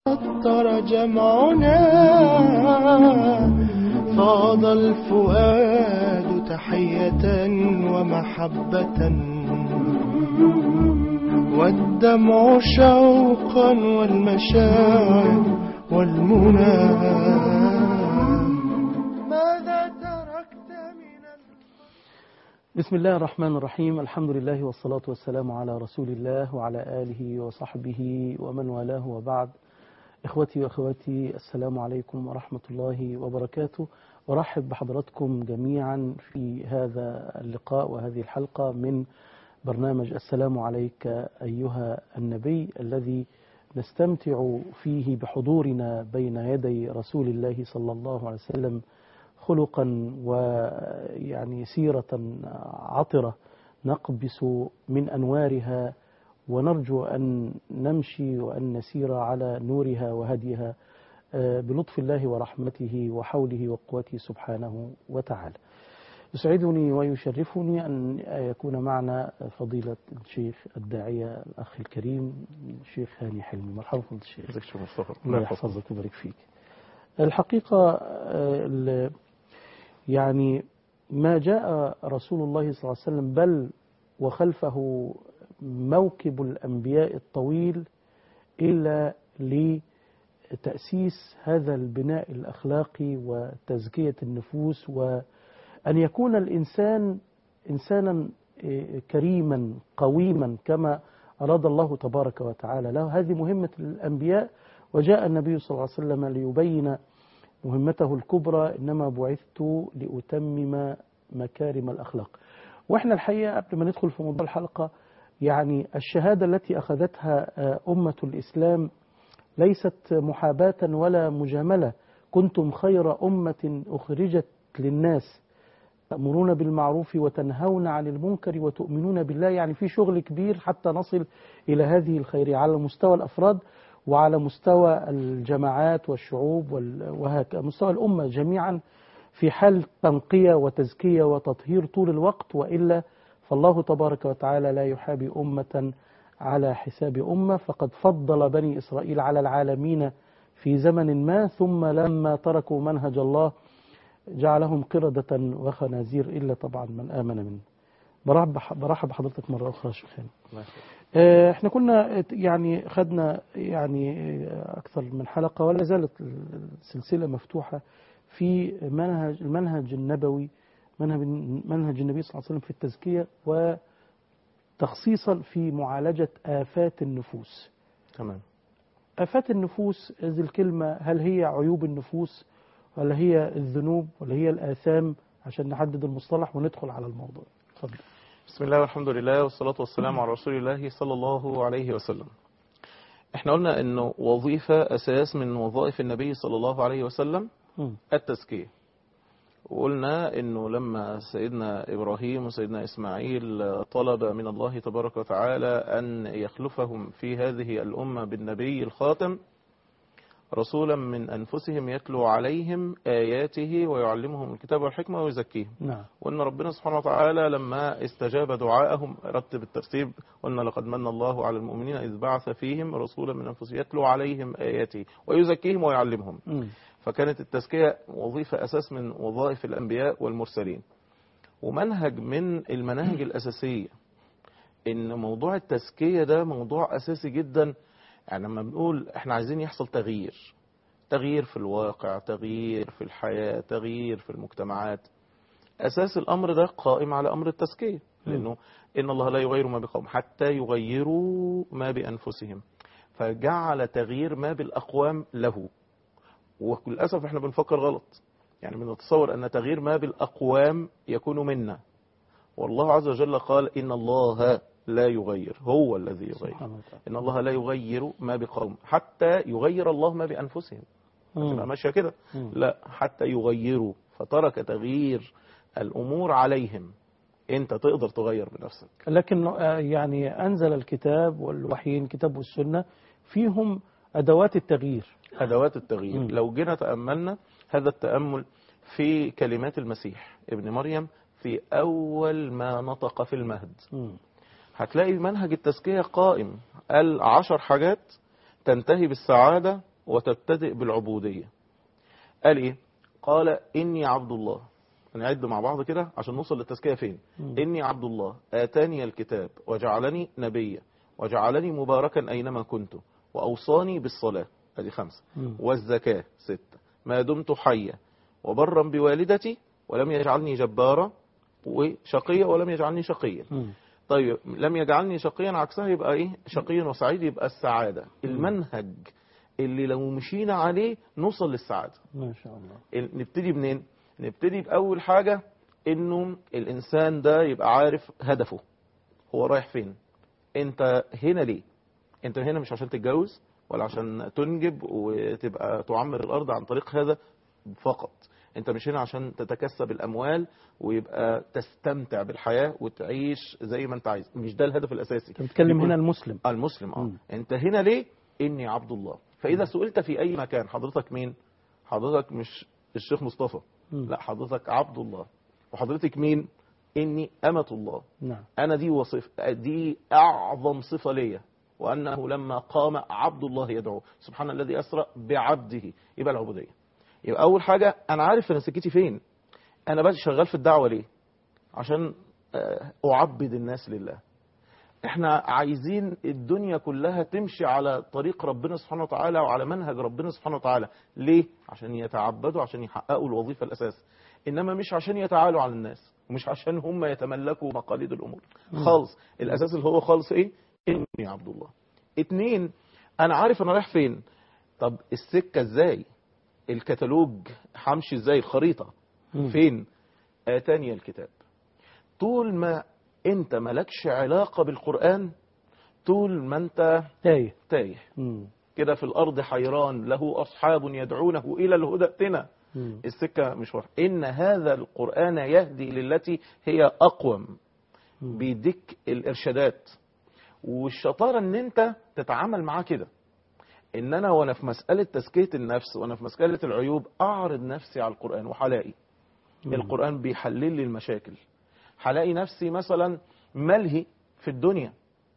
ترى جمعنا فاض الفؤاد تحية ومحبة والدمع شوقا والمشاعر والمنى ماذا تركت من بسم الله الرحمن الرحيم الحمد لله والصلاة والسلام على رسول الله وعلى آله وصحبه ومن والاه وبعد إخوتي وأخواتي السلام عليكم ورحمة الله وبركاته أرحب بحضراتكم جميعا في هذا اللقاء وهذه الحلقة من برنامج السلام عليك أيها النبي الذي نستمتع فيه بحضورنا بين يدي رسول الله صلى الله عليه وسلم خلقا ويعني سيرة عطرة نقبس من أنوارها ونرجو أن نمشي وأن نسير على نورها وهديها بلطف الله ورحمته وحوله وقوته سبحانه وتعالى يسعدني ويشرفني أن يكون معنا فضيلة الشيخ الداعية الأخ الكريم الشيخ هاني حلمي مرحبا فضيلة الشيخ ازيك يا مصطفى الله يحفظك ويبارك فيك الحقيقة ال- يعني ما جاء رسول الله صلى الله عليه وسلم بل وخلفه موكب الأنبياء الطويل إلا لتأسيس هذا البناء الأخلاقي وتزكية النفوس وأن يكون الإنسان إنسانا إيه، كريما قويما كما أراد الله تبارك وتعالى له هذه مهمة الأنبياء وجاء النبي صلى الله عليه وسلم ليبين مهمته الكبرى إنما بعثت لأتمم مكارم الأخلاق وإحنا الحقيقة قبل ما ندخل في موضوع الحلقة يعني الشهادة التي أخذتها آه، أمة الإسلام ليست محاباة ولا مجاملة كنتم خير أمة أخرجت للناس تأمرون بالمعروف وتنهون عن المنكر وتؤمنون بالله يعني في شغل كبير حتى نصل إلى هذه الخيرية على مستوى الأفراد وعلى مستوى الجماعات والشعوب وال- وهكذا مستوى الأمة جميعا في حال تنقية وتزكية وتطهير طول الوقت وإلا فالله تبارك وتعالى لا يحابي أمة على حساب أمة فقد فضل بني إسرائيل على العالمين في زمن ما ثم لما تركوا منهج الله جعلهم قردة وخنازير إلا طبعا من آمن منه برحب برحب بحضرتك مرة أخرى يا شيخ هاني. آه، احنا كنا يعني خدنا يعني آه، أكثر من حلقة ولا زالت السلسلة مفتوحة في منهج المنهج النبوي منهج منهج النبي صلى الله عليه وسلم في التزكية وتخصيصا في معالجة آفات النفوس تمام آفات النفوس هذه الكلمة هل هي عيوب النفوس ولا هي الذنوب ولا هي الآثام عشان نحدد المصطلح وندخل على الموضوع اتفضل بسم الله والحمد لله والصلاة والسلام على رسول الله صلى الله عليه وسلم احنا قلنا انه وظيفة اساس من وظائف النبي صلى الله عليه وسلم مم. التزكية وقلنا انه لما سيدنا ابراهيم وسيدنا اسماعيل طلب من الله تبارك وتعالى ان يخلفهم في هذه الامة بالنبي الخاتم رسولا من انفسهم يتلو عليهم اياته ويعلمهم الكتاب والحكمة ويزكيهم نعم وان ربنا سبحانه وتعالى لما استجاب دعاءهم رتب الترتيب قلنا لقد من الله على المؤمنين اذ بعث فيهم رسولا من انفسهم يتلو عليهم اياته ويزكيهم ويعلمهم مم. فكانت التزكيه وظيفه اساس من وظائف الانبياء والمرسلين ومنهج من المناهج الاساسيه ان موضوع التزكيه ده موضوع اساسي جدا يعني لما بنقول احنا عايزين يحصل تغيير تغيير في الواقع تغيير في الحياه تغيير في المجتمعات اساس الامر ده قائم على امر التزكيه لانه ان الله لا يغير ما بقوم حتى يغيروا ما بانفسهم فجعل تغيير ما بالاقوام له وللاسف احنا بنفكر غلط يعني بنتصور ان تغيير ما بالاقوام يكون منا والله عز وجل قال ان الله لا يغير هو الذي يغير سبحانه وتعالى ان الله لا يغير ما بقوم حتى يغير الله ما بانفسهم تبقى مم. ماشيه كده مم. لا حتى يغيروا فترك تغيير الامور عليهم انت تقدر تغير بنفسك لكن آه، يعني أنزل الكتاب والوحيين الكتاب والسنة فيهم أدوات التغيير ادوات التغيير مم. لو جينا تاملنا هذا التامل في كلمات المسيح ابن مريم في اول ما نطق في المهد مم. هتلاقي منهج التزكيه قائم قال عشر حاجات تنتهي بالسعاده وتبتدئ بالعبودية قال ايه قال اني عبد الله نعد مع بعض كده عشان نوصل للتزكية فين مم. إني عبد الله آتاني الكتاب وجعلني نبيا وجعلني مباركا أينما كنت وأوصاني بالصلاة هذه خمسة مم. والزكاة ستة ما دمت حيا وبرا بوالدتي ولم يجعلني جبارا وشقيا ولم يجعلني شقيا مم. طيب لم يجعلني شقيا عكسها يبقى ايه شقي وسعيد يبقى السعادة المنهج اللي لو مشينا عليه نوصل للسعادة ما شاء الله ال- نبتدي منين نبتدي بأول حاجة انه الانسان ده يبقى عارف هدفه هو رايح فين انت هنا ليه انت هنا مش عشان تتجوز ولا عشان تنجب وتبقى تعمر الارض عن طريق هذا فقط انت مش هنا عشان تتكسب الاموال ويبقى تستمتع بالحياة وتعيش زي ما انت عايز مش ده الهدف الاساسي انت بتتكلم يكون- هنا المسلم آه، المسلم اه مم. انت هنا ليه اني عبد الله فاذا سئلت في اي مكان حضرتك مين حضرتك مش الشيخ مصطفى مم. لا حضرتك عبد الله وحضرتك مين اني امة الله نعم انا دي وصف دي اعظم صفة ليا وانه لما قام عبد الله يدعو سبحان الذي اسرى بعبده يبقى العبودية يبقى اول حاجة انا عارف انا سكتي فين انا بقى شغال في الدعوة ليه عشان آه، اعبد الناس لله احنا عايزين الدنيا كلها تمشي على طريق ربنا سبحانه وتعالى وعلى منهج ربنا سبحانه وتعالى ليه عشان يتعبدوا عشان يحققوا الوظيفة الاساس انما مش عشان يتعالوا على الناس ومش عشان هم يتملكوا مقاليد الامور خالص الاساس اللي هو خالص ايه اني عبد الله اتنين انا عارف انا رايح فين طب السكة ازاي الكتالوج همشي ازاي الخريطة مم. فين اتاني الكتاب طول ما انت ملكش علاقة بالقرآن طول ما انت تايه تايه مم. كده في الارض حيران له اصحاب يدعونه الى الهدى ائتنا مم. السكة مش واضحة ان هذا القرآن يهدي للتي هي اقوم مم. بيديك الارشادات والشطارة ان انت تتعامل معاه كده ان انا وانا في مسألة تزكية النفس وانا في مسألة العيوب اعرض نفسي على القرآن وهلاقي مم. القرآن بيحلل لي المشاكل هلاقي نفسي مثلا ملهي في الدنيا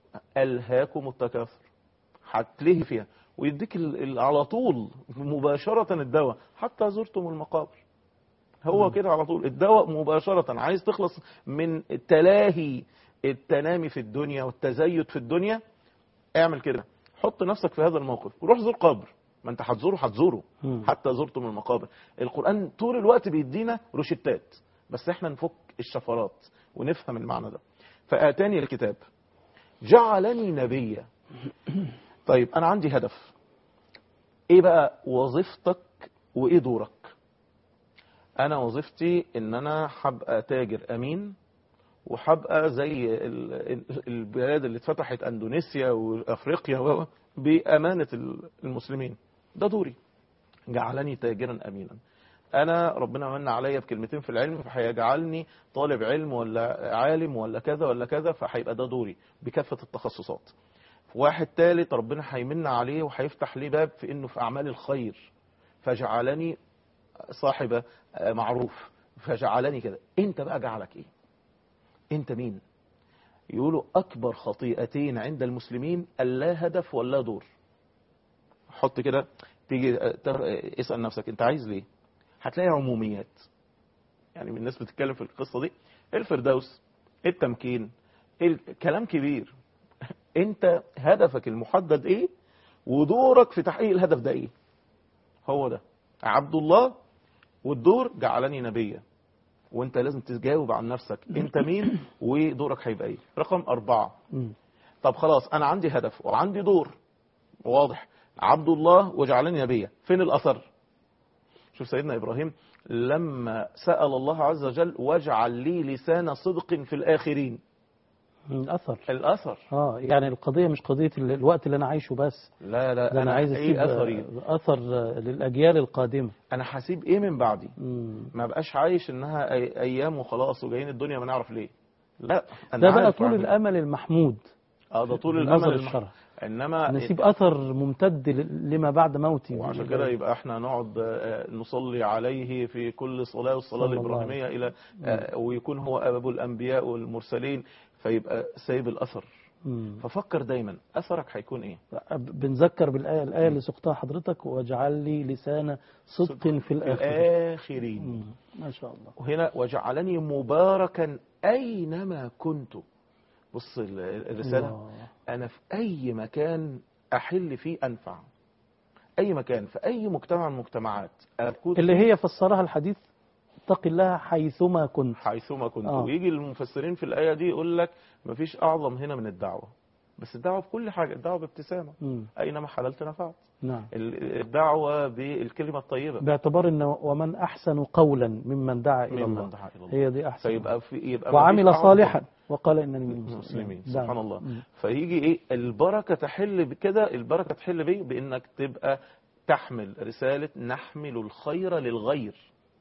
ألهاكم التكاثر هتلهي فيها ويديك ال- ال- على طول مباشرة الدواء حتى زرتم المقابر هو كده على طول الدواء مباشرة عايز تخلص من التلاهي التنامي في الدنيا والتزيد في الدنيا اعمل كده حط نفسك في هذا الموقف وروح زور قبر ما انت هتزوره هتزوره مم. حتى زرتم المقابر القرآن طول الوقت بيدينا روشتات بس احنا نفك الشفرات ونفهم المعنى ده فآتاني الكتاب جعلني نبيا طيب انا عندي هدف ايه بقى وظيفتك وايه دورك انا وظيفتي ان انا هبقى تاجر امين وهبقى زي ال- ال- البلاد اللي اتفتحت اندونيسيا وافريقيا و- بامانه ال- المسلمين ده دوري جعلني تاجرا امينا انا ربنا من عليا بكلمتين في العلم فهيجعلني طالب علم ولا عالم ولا كذا ولا كذا فهيبقى ده دوري بكافه التخصصات واحد تالت ربنا هيمن عليه وهيفتح ليه باب في انه في اعمال الخير فجعلني صاحب معروف فجعلني كده انت بقى جعلك ايه انت مين يقولوا اكبر خطيئتين عند المسلمين اللا هدف ولا دور حط كده تيجي تر- اسال نفسك انت عايز ليه هتلاقي عموميات يعني من الناس بتتكلم في القصه دي الفردوس التمكين ال- كلام كبير انت هدفك المحدد ايه ودورك في تحقيق الهدف ده ايه هو ده عبد الله والدور جعلني نبيا وانت لازم تجاوب عن نفسك انت مين ودورك هيبقى ايه رقم اربعة مم. طب خلاص انا عندي هدف وعندي دور واضح عبد الله وجعلني نبيا فين الاثر شوف سيدنا ابراهيم لما سأل الله عز وجل واجعل لي لسان صدق في الاخرين مم. اثر الاثر اه يعني القضيه مش قضيه ال- الوقت اللي انا عايشه بس لا لا ده انا عايز اسيب ايه اثري آه، اثر آه، للاجيال القادمه انا هسيب ايه من بعدي مم. ما بقاش عايش انها أي- ايام وخلاص وجايين الدنيا ما نعرف ليه لا انا ده بقى عارف طول أعمل إيه. الامل المحمود اه ده طول بالنظر الامل الم- الشرعي انما نسيب اثر ممتد ل- لما بعد موتي وعشان كده يبقى احنا نقعد آه، نصلي عليه في كل صلاة والصلاة صلى الله الإبراهيمية إلى آه، ويكون هو أبو الأنبياء والمرسلين فيبقى سايب الأثر مم. ففكر دايما اثرك هيكون ايه بنذكر بالآية الآية اللي سقتها حضرتك واجعل لي لسان صدق في الآخر الاخرين مم. ما شاء الله وهنا وجعلني مباركا اينما كنت بص ال- الرساله الله. انا في اي مكان احل فيه انفع اي مكان في اي مجتمع من المجتمعات اكون اللي هي فسرها الحديث اتق الله حيثما كنت حيثما كنت آه. ويجي المفسرين في الايه دي يقول لك مفيش اعظم هنا من الدعوه بس الدعوه في كل حاجه الدعوه بابتسامه مم. اينما حللت نفعت نعم ال- الدعوه بالكلمه الطيبه باعتبار ان ومن احسن قولا ممن دعا الى ممن الله دعا الى الله هي دي احسن فيبقى في يبقى وعمل مفيش أعظم صالحا وقال انني من المسلمين المسلمين نعم. سبحان الله مم. فيجي ايه البركه تحل بكده البركه تحل بيه بانك تبقى تحمل رساله نحمل الخير للغير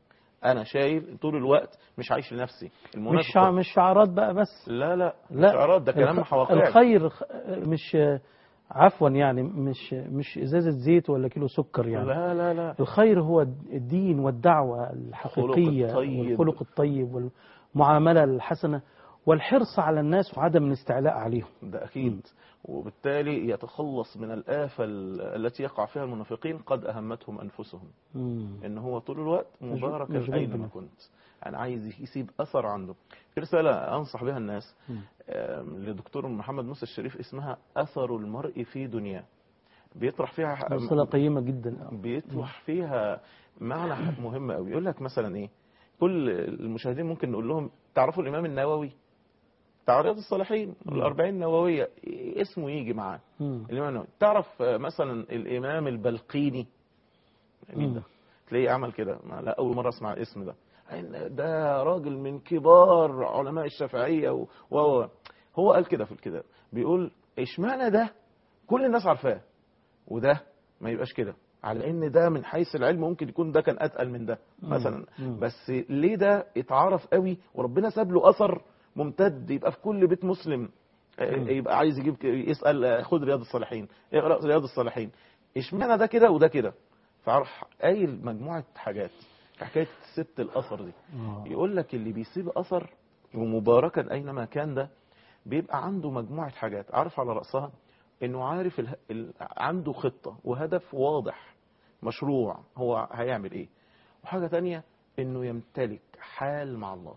انا شايل طول الوقت مش عايش لنفسي مش المنافق شع... مش شعارات بقى بس لا لا لا شعارات ده كلام الخ- واقعي الخير خ- مش عفوا يعني مش مش ازازه زيت ولا كيلو سكر يعني لا لا لا الخير هو الدين والدعوة الحقيقية الطيب. والخلق الطيب والمعاملة الحسنة والحرص على الناس وعدم الاستعلاء عليهم ده أكيد وبالتالي يتخلص من الآفة ال- التي يقع فيها المنافقين قد أهمتهم أنفسهم مم. إن هو طول الوقت مباركا مشغول أينما بنفسه. كنت أنا عايز يسيب أثر عنده في رسالة أنصح بها الناس مم. آم، لدكتور محمد موسى الشريف اسمها أثر المرء في دنياه بيطرح فيها رسالة قيمة جدا بيطرح فيها معنى مهم قوي يقول لك مثلا ايه كل المشاهدين ممكن نقول لهم تعرفوا الامام النووي بتاع رياض الصالحين الأربعين النووية إيه اسمه يجي معاه مم. الإمام النووي تعرف آه، مثلا الإمام البلقيني مين ده مم. تلاقيه عمل كده ما- لا أول مرة أسمع الاسم ده إن ده راجل من كبار علماء الشافعية و... و... هو قال كده في الكتاب بيقول اشمعنى ده كل الناس عارفاه وده ما يبقاش كده على ان ده من حيث العلم ممكن يكون ده كان اتقل من ده مثلا مم. بس ليه ده اتعرف قوي وربنا ساب له اثر ممتد يبقى في كل بيت مسلم آه، مم. يبقى عايز يجيب ك- يسال آه، خد رياض الصالحين اقرا رياض الصالحين اشمعنى ده كده وده كده فعرف قايل مجموعه حاجات في حكايه سبت الاثر دي آه. يقول لك اللي بيسيب اثر ومباركا اينما كان ده بيبقى عنده مجموعه حاجات عارف على راسها انه عارف ال... ال... عنده خطه وهدف واضح مشروع هو هيعمل ايه وحاجه تانية انه يمتلك حال مع الله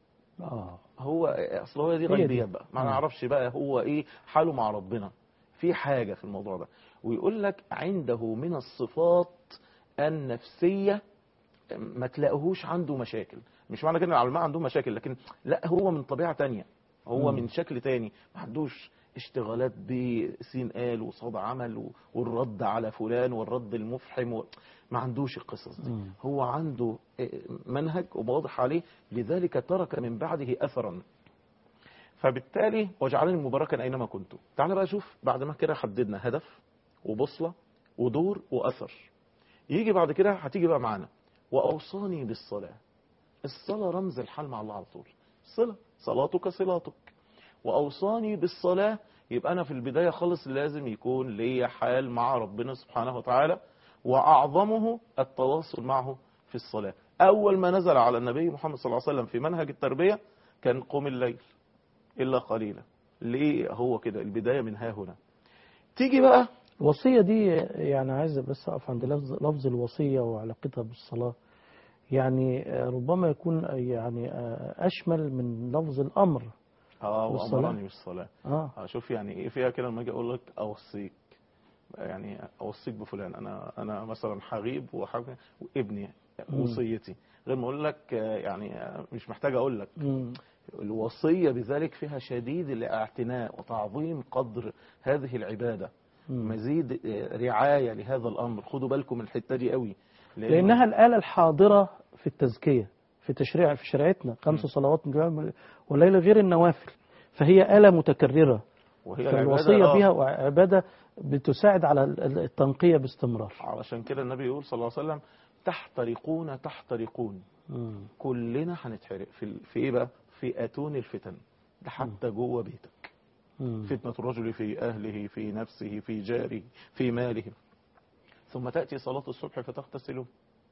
آه. هو اصل هو دي هي دي. غيبيات بقى ما مم. نعرفش بقى هو ايه حاله مع ربنا في حاجه في الموضوع ده ويقول لك عنده من الصفات النفسيه ما تلاقيهوش عنده مشاكل مش معنى كده إن العلماء عندهم مشاكل لكن لا هو من طبيعه تانية هو مم. من شكل تاني ما عندوش اشتغالات بسين قال وصاد عمل و- والرد على فلان والرد المفحم و... ما عندوش القصص دي مم. هو عنده اه، منهج وواضح عليه لذلك ترك من بعده اثرا فبالتالي وجعلني مباركا اينما كنت تعال بقى شوف بعد ما كده حددنا هدف وبوصله ودور واثر يجي بعد كده هتيجي بقى معانا واوصاني بالصلاه الصلاه رمز الحال مع الله على طول صله صلاتك صلاتك واوصاني بالصلاه يبقى انا في البدايه خالص لازم يكون ليا حال مع ربنا سبحانه وتعالى واعظمه التواصل معه في الصلاه اول ما نزل على النبي محمد صلى الله عليه وسلم في منهج التربيه كان قم الليل الا قليلا ليه هو كده البدايه من ها هنا تيجي بقى الوصية دي يعني عايز بس أقف عند لفظ, لفظ الوصية وعلاقتها بالصلاة يعني آه، ربما يكون آه، يعني آه، أشمل من لفظ الأمر اه والصلاة. وامرني بالصلاه آه. آه، شوف يعني ايه فيها كده لما اجي اقول لك اوصيك يعني اوصيك بفلان انا انا مثلا حغيب وحاجه وابني مم. وصيتي غير ما اقول لك آه، يعني آه، مش محتاج اقول لك مم. الوصيه بذلك فيها شديد الاعتناء وتعظيم قدر هذه العباده مم. مزيد آه، رعايه لهذا الامر خدوا بالكم من الحته دي قوي لأنه- لأنها الآلة الحاضرة في التزكية في تشريع في شريعتنا خمس صلوات من جميع والليل غير النوافل فهي آلة متكررة وهي فالوصية العبادة، آه، فيها عبادة بتساعد على ال- التنقية باستمرار علشان كده النبي يقول صلى الله عليه وسلم تحترقون تحترقون مم. كلنا هنتحرق في ال- في ايه بقى في اتون الفتن ده حتى جوه بيتك مم. فتنة الرجل في أهله في نفسه في جاره في ماله ثم تأتي صلاة الصبح فتغتسلون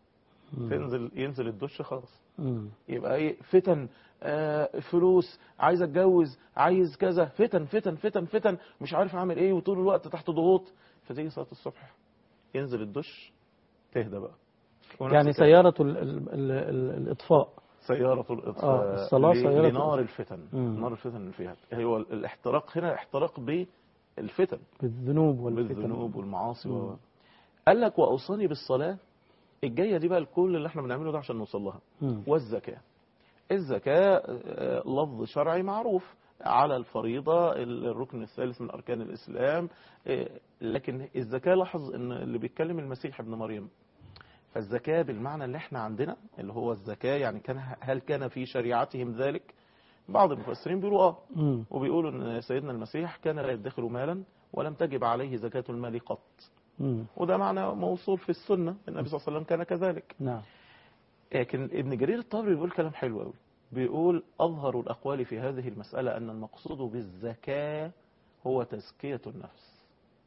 مم. تنزل ينزل الدش خلاص مم. يبقى ايه فتن آه فلوس عايز اتجوز عايز كذا فتن فتن فتن فتن مش عارف اعمل ايه وطول الوقت تحت ضغوط فتيجي صلاه الصبح ينزل الدش تهدى بقى ونفس يعني الكلام. سيارة ال ال ال ال الإطفاء سيارة الإطفاء آه، الصلاة ل- سيارة لنار الإطفاء. الفتن مم. نار الفتن اللي فيها هو الاحتراق هنا احتراق بالفتن بالذنوب والفتن بالذنوب والمعاصي مم. و... قال لك واوصاني بالصلاه الجايه دي بقى الكل اللي احنا بنعمله ده عشان نوصل لها مم. والزكاه الزكاه آه، لفظ شرعي معروف على الفريضه الركن الثالث من اركان الاسلام آه، لكن الزكاه لاحظ ان اللي بيتكلم المسيح ابن مريم فالزكاه بالمعنى اللي احنا عندنا اللي هو الزكاه يعني كان هل كان في شريعتهم ذلك بعض المفسرين بيقولوا اه مم. وبيقولوا ان سيدنا المسيح كان لا يدخر مالا ولم تجب عليه زكاة المال قط مم. وده معنى موصول في السنة النبي صلى الله عليه وسلم كان كذلك نعم لكن ابن جرير الطبري بيقول كلام حلو قوي بيقول أظهر الأقوال في هذه المسألة أن المقصود بالزكاة هو تزكية النفس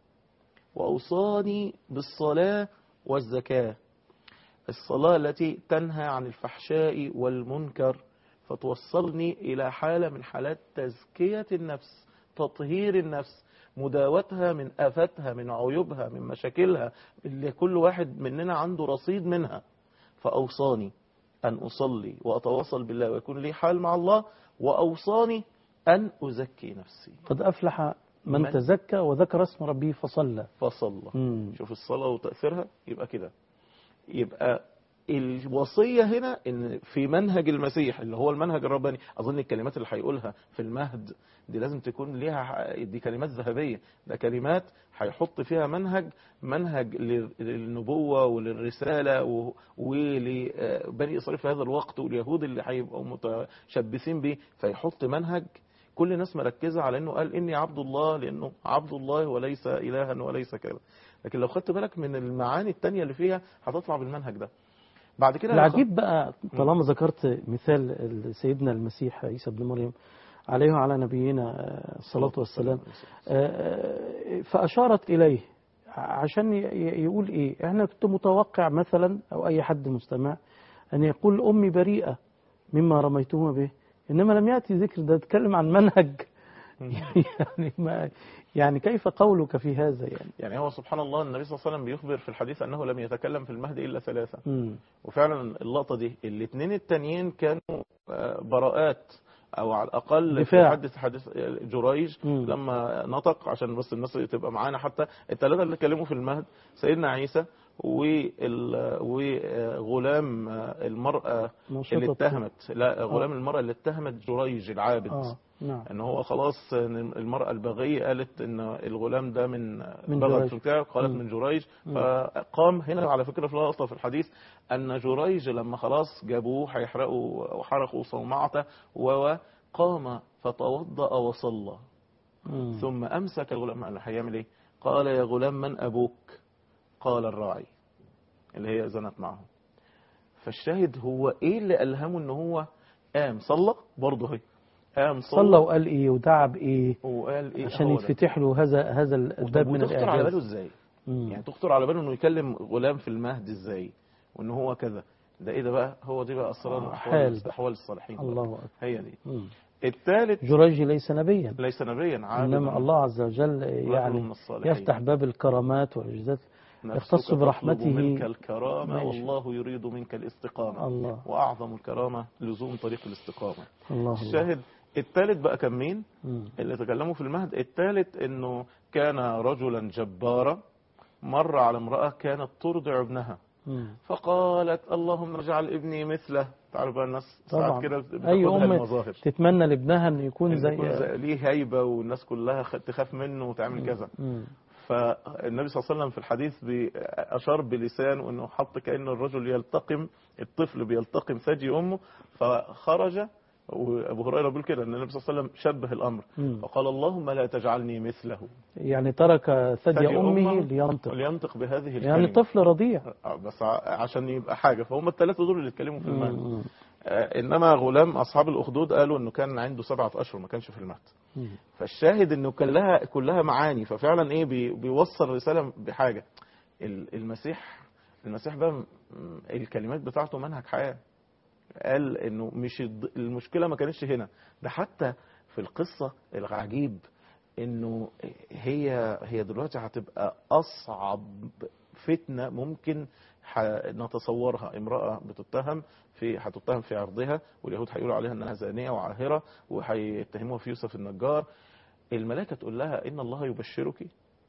وأوصاني بالصلاة والزكاة الصلاة التي تنهى عن الفحشاء والمنكر فتوصلني إلى حالة من حالات تزكية النفس تطهير النفس مداوتها من آفاتها من عيوبها من مشاكلها اللي كل واحد مننا عنده رصيد منها فأوصاني أن أصلي وأتواصل بالله ويكون لي حال مع الله وأوصاني أن أزكي نفسي قد أفلح من, من- تزكى وذكر اسم ربه فصلى فصلى مم. شوف الصلاة وتأثيرها يبقى كده يبقى الوصية هنا ان في منهج المسيح اللي هو المنهج الرباني اظن الكلمات اللي هيقولها في المهد دي لازم تكون ليها دي كلمات ذهبية ده كلمات هيحط فيها منهج منهج لل- للنبوة وللرسالة و- ولبني اسرائيل في هذا الوقت واليهود اللي هيبقوا متشبثين بيه فيحط منهج كل الناس مركزة على انه قال اني عبد الله لانه عبد الله وليس الها وليس كذا لكن لو خدت بالك من المعاني التانية اللي فيها هتطلع بالمنهج ده بعد كده العجيب بقى طالما ذكرت مثال سيدنا المسيح عيسى ابن مريم عليه وعلى نبينا آه، الصلاة والسلام آه، فأشارت إليه عشان ي- ي- يقول إيه إحنا كنت متوقع مثلا أو أي حد مستمع أن يقول أمي بريئة مما رميتهما به إنما لم يأتي ذكر ده يتكلم عن منهج يعني ما يعني كيف قولك في هذا يعني يعني هو سبحان الله النبي صلى الله عليه وسلم بيخبر في الحديث انه لم يتكلم في المهد الا ثلاثة مم. وفعلا اللقطة دي الاثنين التانيين كانوا آه، براءات او على الاقل دفاع. في حدث حديث جريج مم. لما نطق عشان بس الناس تبقى معانا حتى الثلاثه اللي اتكلموا في المهد سيدنا عيسى وال- وغلام المرأة اللي نشطة. اتهمت لا غلام المرأة اللي اتهمت جريج العابد آه نعم ان هو خلاص إن المرأة البغية قالت ان الغلام ده من من بغت جريج. بتاعه قالت مم. من جريج مم. فقام هنا على فكرة في لقطة في الحديث ان جريج لما خلاص جابوه هيحرقوا وحرقوا صومعته وقام فتوضأ وصلى مم. ثم امسك الغلام قال له هيعمل ايه قال يا غلام من ابوك قال الراعي اللي هي زنت معه فالشاهد هو ايه اللي الهمه ان هو قام صلى برضه هي قام صلى صلى وقال إيه ودعا بإيه وقال ايه عشان هو ده. يتفتح له هذا هذا الباب من وتخطر على باله الإعجاز ازاي مم. يعني تخطر على باله انه يكلم غلام في المهد ازاي وان هو كذا ده ايه ده بقى هو دي بقى اسرار آه، احوال حال. احوال الصالحين بقى. الله أكبر هي دي مم. الثالث جريج ليس نبيا ليس نبيا عابد إنما الله عز وجل رجل يعني من الصالحين. يفتح باب الكرامات والإعجازات نفسك يختص تطلب برحمته منك الكرامة ماشي. والله يريد منك الاستقامة الله وأعظم الكرامة لزوم طريق الاستقامة الله الله الشاهد الثالث بقى كان مين مم. اللي تكلموا في المهد الثالث انه كان رجلا جبارا مر على امرأة كانت ترضع ابنها مم. فقالت اللهم اجعل ابني مثله تعرف بقى الناس طبعا ساعات كده بتاخدها أي أم المظاهر تتمنى لابنها أن يكون إن زي يكون زي- ليه هيبة والناس كلها خ- تخاف منه وتعمل كذا مم. فالنبي صلى الله عليه وسلم في الحديث بي- أشار بلسانه أنه حط كأن الرجل يلتقم الطفل بيلتقم ثدي أمه فخرج وأبو هريرة بيقول كده أن النبي صلى الله عليه وسلم شبه الأمر مم. فقال اللهم لا تجعلني مثله يعني ترك ثدي ثدي أمه أمه لينطق لينطق بهذه الكلمة يعني طفل رضيع آه، بس ع- عشان يبقى حاجة فهم الثلاثة دول اللي اتكلموا في المهد مم. آه، إنما غلام أصحاب الأخدود قالوا أنه كان عنده سبعة أشهر ما كانش في المهد مم. فالشاهد انه كلها كلها معاني ففعلا ايه بي بيوصل رساله بحاجه ال- المسيح المسيح بقى م- الكلمات بتاعته منهج حياة قال انه مش الض- المشكلة ما كانتش هنا ده حتى في القصة العجيب انه هي هي دلوقتي هتبقى اصعب فتنة ممكن ح- نتصورها امرأة بتتهم في هتتهم في عرضها واليهود هيقولوا عليها انها زانية وعاهرة وهيتهموها في يوسف النجار الملائكة تقول لها ان الله يبشرك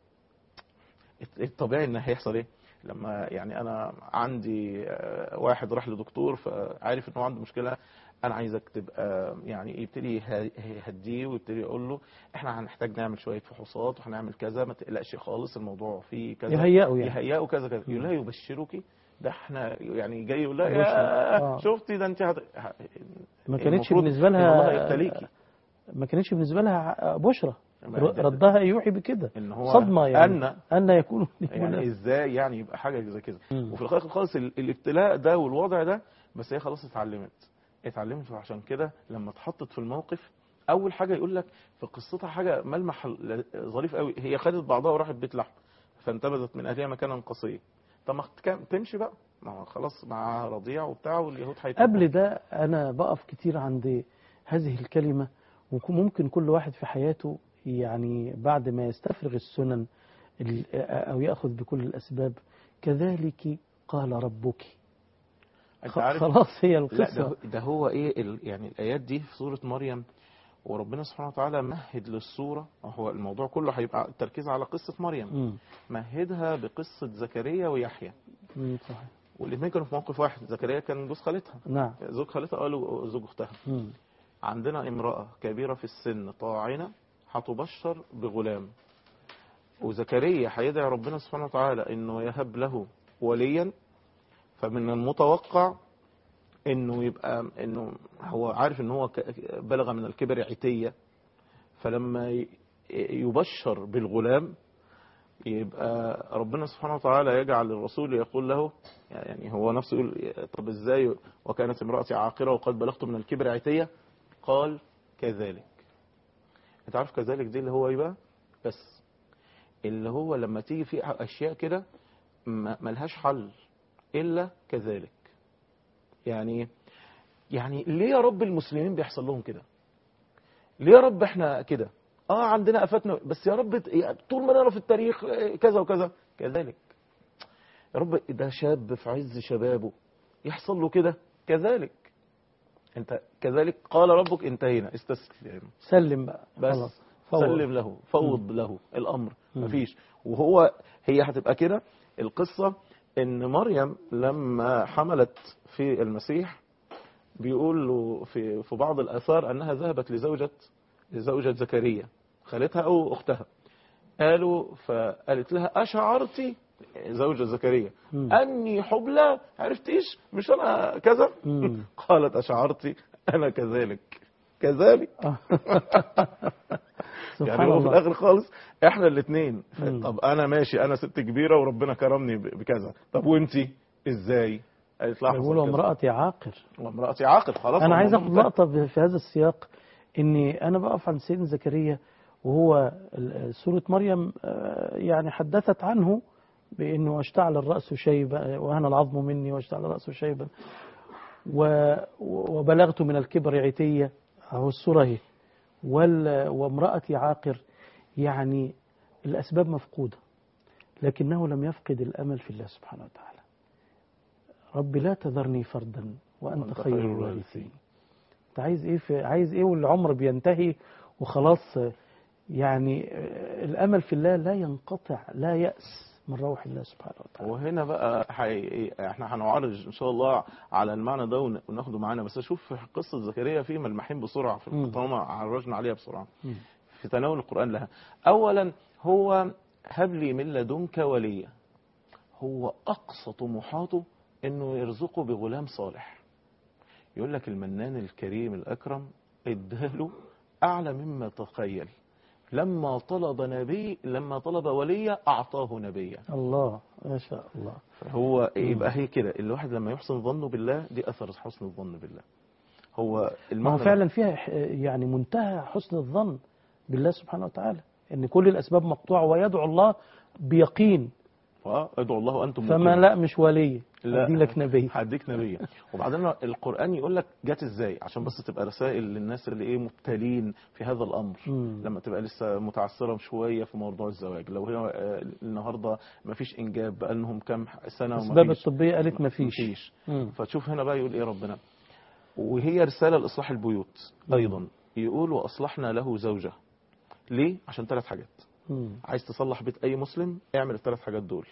الطبيعي ان هيحصل ايه لما يعني انا عندي آه، واحد راح لدكتور فعارف ان هو عنده مشكله انا عايزك تبقى يعني يبتدي يه- يهديه ويبتدي يقول له احنا هنحتاج نعمل شويه فحوصات وهنعمل كذا ما تقلقش خالص الموضوع فيه كذا يهيئوا يعني يهيئوا كذا كذا يقول لها يبشرك ده احنا يعني جاي يقول لها بشرى. يا آه. شفتي ده انت هت... ه- ما كانتش المفروض بالنسبة إن الله لها يبتليكي ما كانتش بالنسبة لها بشرى ما ده- ردها يوحي بكده ان هو صدمة يعني أن أن يكون يعني ازاي يعني يبقى حاجه زي كده مم. وفي الاخر خالص ال- الابتلاء ده والوضع ده بس هي خلاص اتعلمت اتعلمت وعشان كده لما اتحطت في الموقف اول حاجه يقول لك في قصتها حاجه ملمح ل- ظريف قوي هي خدت بعضها وراحت بيت لحم فانتبذت من اهلها مكانا قصيا طب ما تك- تمشي بقى ما هو خلاص معاها رضيع وبتاع واليهود هيتوبوا. قبل ده أنا بقف كتير عند هذه الكلمة وممكن كل واحد في حياته يعني بعد ما يستفرغ السنن ال- أو يأخذ بكل الأسباب كذلك قال ربك انت خ- عارف خلاص هي لا القصة ده, ده هو ايه ال يعني الايات دي في سوره مريم وربنا سبحانه وتعالى مهد للصوره هو الموضوع كله هيبقى التركيز على قصه مريم مم. مهدها بقصه زكريا ويحيى مم، صحيح والاثنين كانوا في موقف واحد زكريا كان جوز خالتها نعم زوج خالتها قالوا زوج اختها مم. عندنا امراه كبيره في السن طاعنه هتبشر بغلام وزكريا هيدعي ربنا سبحانه وتعالى انه يهب له وليا فمن المتوقع انه يبقى انه هو عارف ان هو ك- بلغ من الكبر عتيه فلما ي- يبشر بالغلام يبقى ربنا سبحانه وتعالى يجعل الرسول يقول له يعني هو نفسه يقول طب ازاي وكانت امرأتي عاقرة وقد بلغت من الكبر عتية قال كذلك انت عارف كذلك دي اللي هو ايه بقى بس اللي هو لما تيجي في اشياء كده ما- ملهاش حل الا كذلك يعني ايه؟ يعني ليه يا رب المسلمين بيحصل لهم كده ليه يا رب احنا كده اه عندنا افاتنا بس يا رب ت- طول ما نقرا في التاريخ آه، كذا وكذا كذلك يا رب ده شاب في عز شبابه يحصل له كده كذلك انت كذلك قال ربك انتهينا استسلم سلم بقى بس خلاص فوض. سلم له فوض له الامر مم. مفيش وهو هي هتبقى كده القصه ان مريم لما حملت في المسيح بيقول له في في بعض الاثار انها ذهبت لزوجه لزوجه زكريا خالتها او اختها قالوا فقالت لها اشعرتي زوجة زكريا مم. اني حبلى عرفتيش مش انا كذا مم. قالت اشعرتي انا كذلك كذلك يعني سبحان هو في الله الاخر خالص احنا الاثنين مم. طب انا ماشي انا ست كبيره وربنا كرمني ب- بكذا طب وانتي ازاي قالت لها حصل يقولوا كذا. امرأتي عاقر وامرأتي عاقل خلاص انا هو عايز اخد الموضوع لقطه ب- في هذا السياق اني انا بقف عند سيدنا زكريا وهو ال- سوره مريم آه، يعني حدثت عنه بانه اشتعل الراس شيبا وهنا العظم مني واشتعل الراس شيبا و- وبلغت من الكبر عتيه اهو السوره اهي وال- وامرأتي عاقر يعني الاسباب مفقوده لكنه لم يفقد الامل في الله سبحانه وتعالى رب لا تذرني فردا وانت وأنت خير خير الوارثين الوارثين. انت عايز ايه في عايز ايه والعمر بينتهي وخلاص يعني الامل في الله لا ينقطع لا يأس من روح الله سبحانه وتعالى وهنا بقى حي... احنا هنعرج ان شاء الله على المعنى ده ون- وناخده معانا بس اشوف في قصه زكريا في ملمحين بسرعه في مم. طالما عرجنا عليها بسرعه مم. في تناول القران لها اولا هو هب لي من لدنك وليا هو اقصى طموحاته انه يرزقه بغلام صالح يقول لك المنان الكريم الاكرم اداله اعلى مما تخيل لما طلب نبي لما طلب وليا اعطاه نبيا الله ما شاء الله هو يبقى هي كده الواحد لما يحسن ظنه بالله دي اثر حسن الظن بالله هو ما هو المعنى فعلا فيها ح- يعني منتهى حسن الظن بالله سبحانه وتعالى ان كل الاسباب مقطوعه ويدعو الله بيقين اه ادعوا الله وانتم فما موقنون. لا مش ولي لا. ادي لك نبي هديك نبيه وبعدين القران يقول لك جت ازاي عشان بس تبقى رسائل للناس اللي ايه مبتلين في هذا الامر مم. لما تبقى لسه متعثره شويه في موضوع الزواج لو هي آه، النهارده ما فيش انجاب بقى لهم كام سنه وما الاسباب فيش الطبيه قالت ما فيش مفيش مم. فتشوف هنا بقى يقول ايه ربنا وهي رساله لاصلاح البيوت ايضا يقول واصلحنا له زوجه ليه عشان ثلاث حاجات مم. عايز تصلح بيت اي مسلم اعمل الثلاث حاجات دول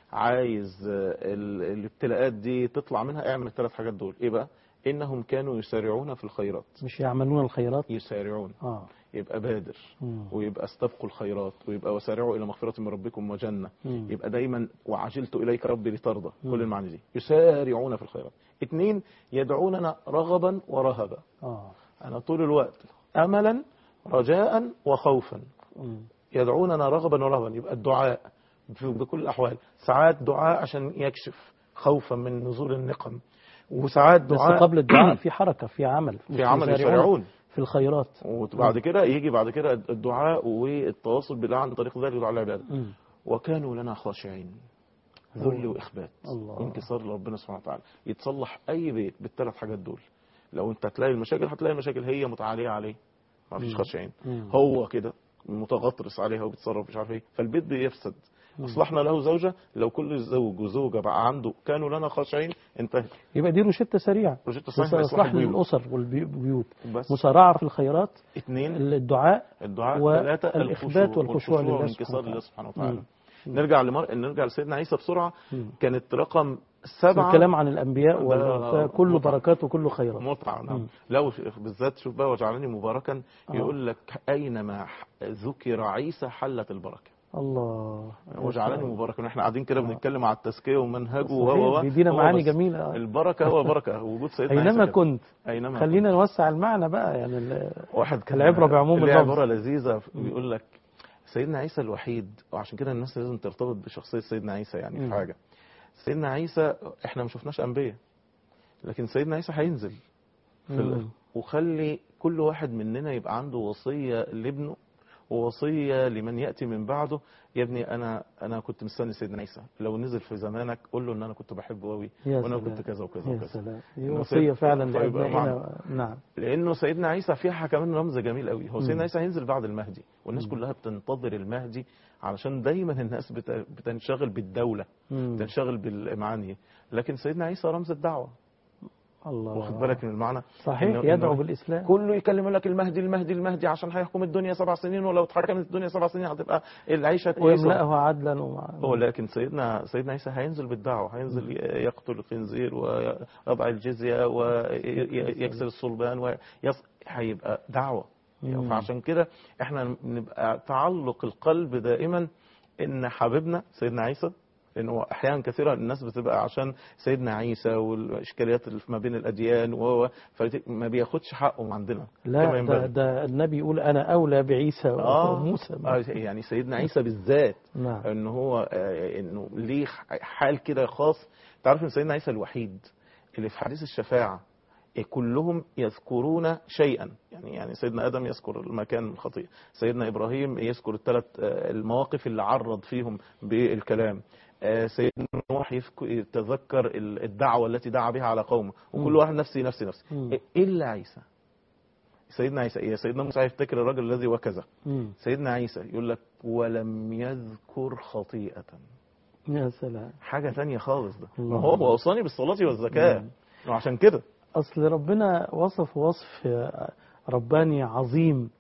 عايز آه، ال- الابتلاءات دي تطلع منها اعمل الثلاث حاجات دول ايه بقى انهم كانوا يسارعون في الخيرات مش يعملون الخيرات يسارعون اه يبقى بادر مم. ويبقى استبقوا الخيرات ويبقى وسارعوا الى مغفره من ربكم وجنه مم. يبقى دايما وعجلت اليك ربي لترضى مم. كل المعاني دي يسارعون في الخيرات اثنين يدعوننا رغبا ورهبا اه انا طول الوقت املا رجاء وخوفا مم. يدعوننا رغبا ورهبا يبقى الدعاء في- بكل الأحوال ساعات دعاء عشان يكشف خوفا من نزول النقم وساعات بس دعاء قبل الدعاء في حركه في عمل مش في عمل يسارعون يسارعون في الخيرات وبعد كده يجي بعد كده الدعاء والتواصل بالله عن طريق ذلك دعاء العبادة مم. وكانوا لنا خاشعين ذل وإخبات الله. وانكسار لربنا سبحانه وتعالى يتصلح أي بيت بالثلاث حاجات دول لو انت هتلاقي المشاكل هتلاقي المشاكل هي متعالية عليه ما فيش مم. خاشعين مم. هو كده متغطرس عليها وبيتصرف مش عارف ايه فالبيت بيفسد اصلحنا له زوجه لو كل زوج وزوجه بقى عنده كانوا لنا خاشعين انتهت يبقى دي روشته سريعه روشته صحيح لإصلاح اصلاح البيوت. للاسر والبيوت بس مسارعه في الخيرات اثنين الدعاء الدعاء والإخبات ثلاثه والخشوع والخشوع لله والانكسار سبحانه لله وتعالى. سبحانه وتعالى مم. نرجع لمر... نرجع لسيدنا عيسى بسرعه مم. كانت رقم سبعه الكلام عن الانبياء ده وال- كله متعة. بركات وكله خيرات متعة نعم مم. لو بالذات شوف بقى وجعلني مباركا آه. يقول لك اينما ح- ذكر عيسى حلت البركه الله وجعلني مباركا احنا قاعدين كده آه. بنتكلم على التزكيه ومنهجه صحيح، وهو بيدينا هو معاني بس جميله البركه هو بركه وجود سيدنا عيسى اينما كده. كنت اينما خلينا نوسع المعنى بقى يعني ال- واحد كان العبرة بعموم ليه اللفظ. عباره لذيذه بيقول لك سيدنا عيسى الوحيد وعشان كده الناس لازم ترتبط بشخصيه سيدنا عيسى يعني مم. في حاجه سيدنا عيسى احنا ما شفناش انبياء لكن سيدنا عيسى هينزل في ال... مم. وخلي كل واحد مننا يبقى عنده وصيه لابنه ووصيه لمن ياتي من بعده يا ابني انا انا كنت مستني سيدنا عيسى لو نزل في زمانك قول له ان انا كنت بحبه قوي يا وانا سلام. كنت كذا وكذا يا وكذا سلام دي إنه وصيه سيد- فعلا فيبقى لابنائنا نعم لانه سيدنا عيسى فيها كمان رمز جميل قوي هو مم. سيدنا عيسى هينزل بعد المهدي والناس مم. كلها بتنتظر المهدي علشان دايما الناس بت- بتنشغل بالدوله مم. بتنشغل بالمعاني لكن سيدنا عيسى رمز الدعوه الله واخد بالك من المعنى صحيح إنه- يدعو إنه بالاسلام كله يكلم لك المهدي المهدي المهدي عشان هيحكم الدنيا سبع سنين ولو اتحكمت الدنيا سبع سنين هتبقى العيشه كويسه ويملأه عدلا ومع هو لكن سيدنا سيدنا عيسى هينزل بالدعوه هينزل ي- يقتل الخنزير ويضع الجزيه ويكسر الصلبان ويص... هيبقى دعوه مم. فعشان كده احنا نبقى تعلق القلب دائما ان حبيبنا سيدنا عيسى لانه احيانا كثيره الناس بتبقى عشان سيدنا عيسى والاشكاليات اللي ما بين الاديان وهو فما بياخدش حقه عندنا كما لا ده, ينبغي. ده النبي يقول انا اولى بعيسى آه وموسى آه، يعني سيدنا عيسى بالذات نعم ان هو آه، انه ليه حال كده خاص تعرف ان سيدنا عيسى الوحيد اللي في حديث الشفاعه آه، كلهم يذكرون شيئا يعني يعني سيدنا ادم يذكر المكان الخطيئه سيدنا ابراهيم يذكر الثلاث آه، المواقف اللي عرض فيهم بالكلام آه، سيدنا نوح يفك- يتذكر ال- الدعوه التي دعا بها على قومه وكل مم. واحد نفسي نفسي نفسي مم. آه، الا عيسى سيدنا عيسى إيه؟ سيدنا موسى يفتكر الرجل الذي وكذا مم. سيدنا عيسى يقول لك ولم يذكر خطيئة يا سلام حاجة تانية خالص ده الله. ما هو وأوصاني بالصلاة والزكاة مم. وعشان كده أصل ربنا وصف وصف رباني عظيم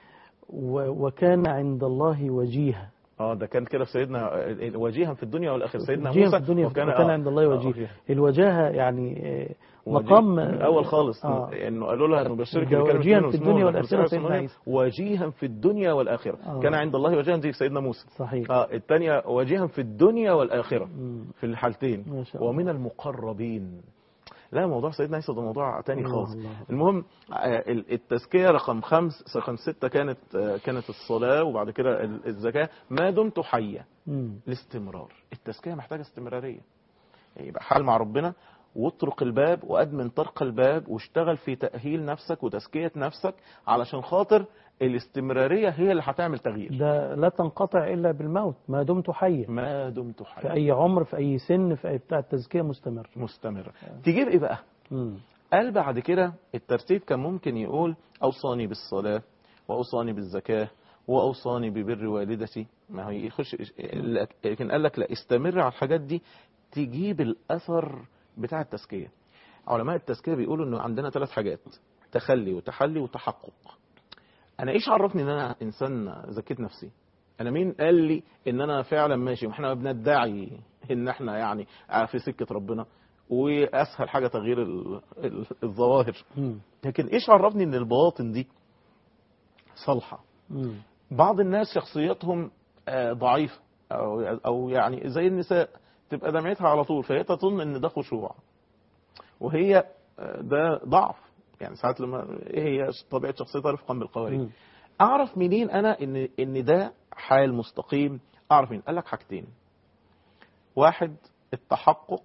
و- وكان عند الله وجيها اه ده كان كده في سيدنا وجيها في الدنيا والآخرة سيدنا وجيها موسى في الدنيا وكان, وكان آه، عند الله آه، وجيه وجيها. الوجاهة يعني آه، وجيه مقام من الأول خالص آه. انه قالوا له نبشرك ده بكلمة وجيها منه في اسمه الدنيا ولكن والآخرة اسمه سيدنا إيه؟ عيسى. وجيها في الدنيا والآخرة آه. كان عند الله وجيها دي في سيدنا موسى صحيح اه الثانية وجيها في الدنيا والآخرة مم. في الحالتين ما شاء الله. ومن المقربين لا موضوع سيدنا عيسى ده موضوع تاني الله خالص الله. المهم آه، ال- التزكية رقم خمس رقم ستة كانت آه، كانت الصلاة وبعد كده ال- الزكاة ما دمت حيا مم. الاستمرار التزكية محتاجة استمرارية يعني يبقى حال مع ربنا واطرق الباب وادمن طرق الباب واشتغل في تأهيل نفسك وتزكية نفسك علشان خاطر الاستمرارية هي اللي هتعمل تغيير ده لا تنقطع إلا بالموت ما دمت حيا ما دمت في حي أي عمر في أي سن في أي بتاع التزكية مستمر مستمرة تجيب ايه بقى مم. قال بعد كده الترتيب كان ممكن يقول أوصاني بالصلاة وأوصاني بالزكاة وأوصاني ببر والدتي ما هو يخش لكن قال لك لا استمر على الحاجات دي تجيب الأثر بتاع التزكية علماء التزكية بيقولوا إنه عندنا ثلاث حاجات تخلي وتحلي وتحقق أنا إيش عرفني إن أنا إنسان زكيت نفسي أنا مين قال لي إن أنا فعلا ماشي وإحنا بندعي إن إحنا يعني في سكة ربنا واسهل حاجه تغيير ال- ال- الظواهر مم. لكن ايش عرفني ان البواطن دي صالحه مم. بعض الناس شخصيتهم آه، ضعيفه او او يعني زي النساء تبقى دمعتها على طول فهي تظن ان ده خشوع وهي آه، ده ضعف يعني ساعات لما ايه هي طبيعه شخصيتها رفقا بالقوارير مم. اعرف منين انا ان ان ده حال مستقيم اعرف مين قال لك حاجتين واحد التحقق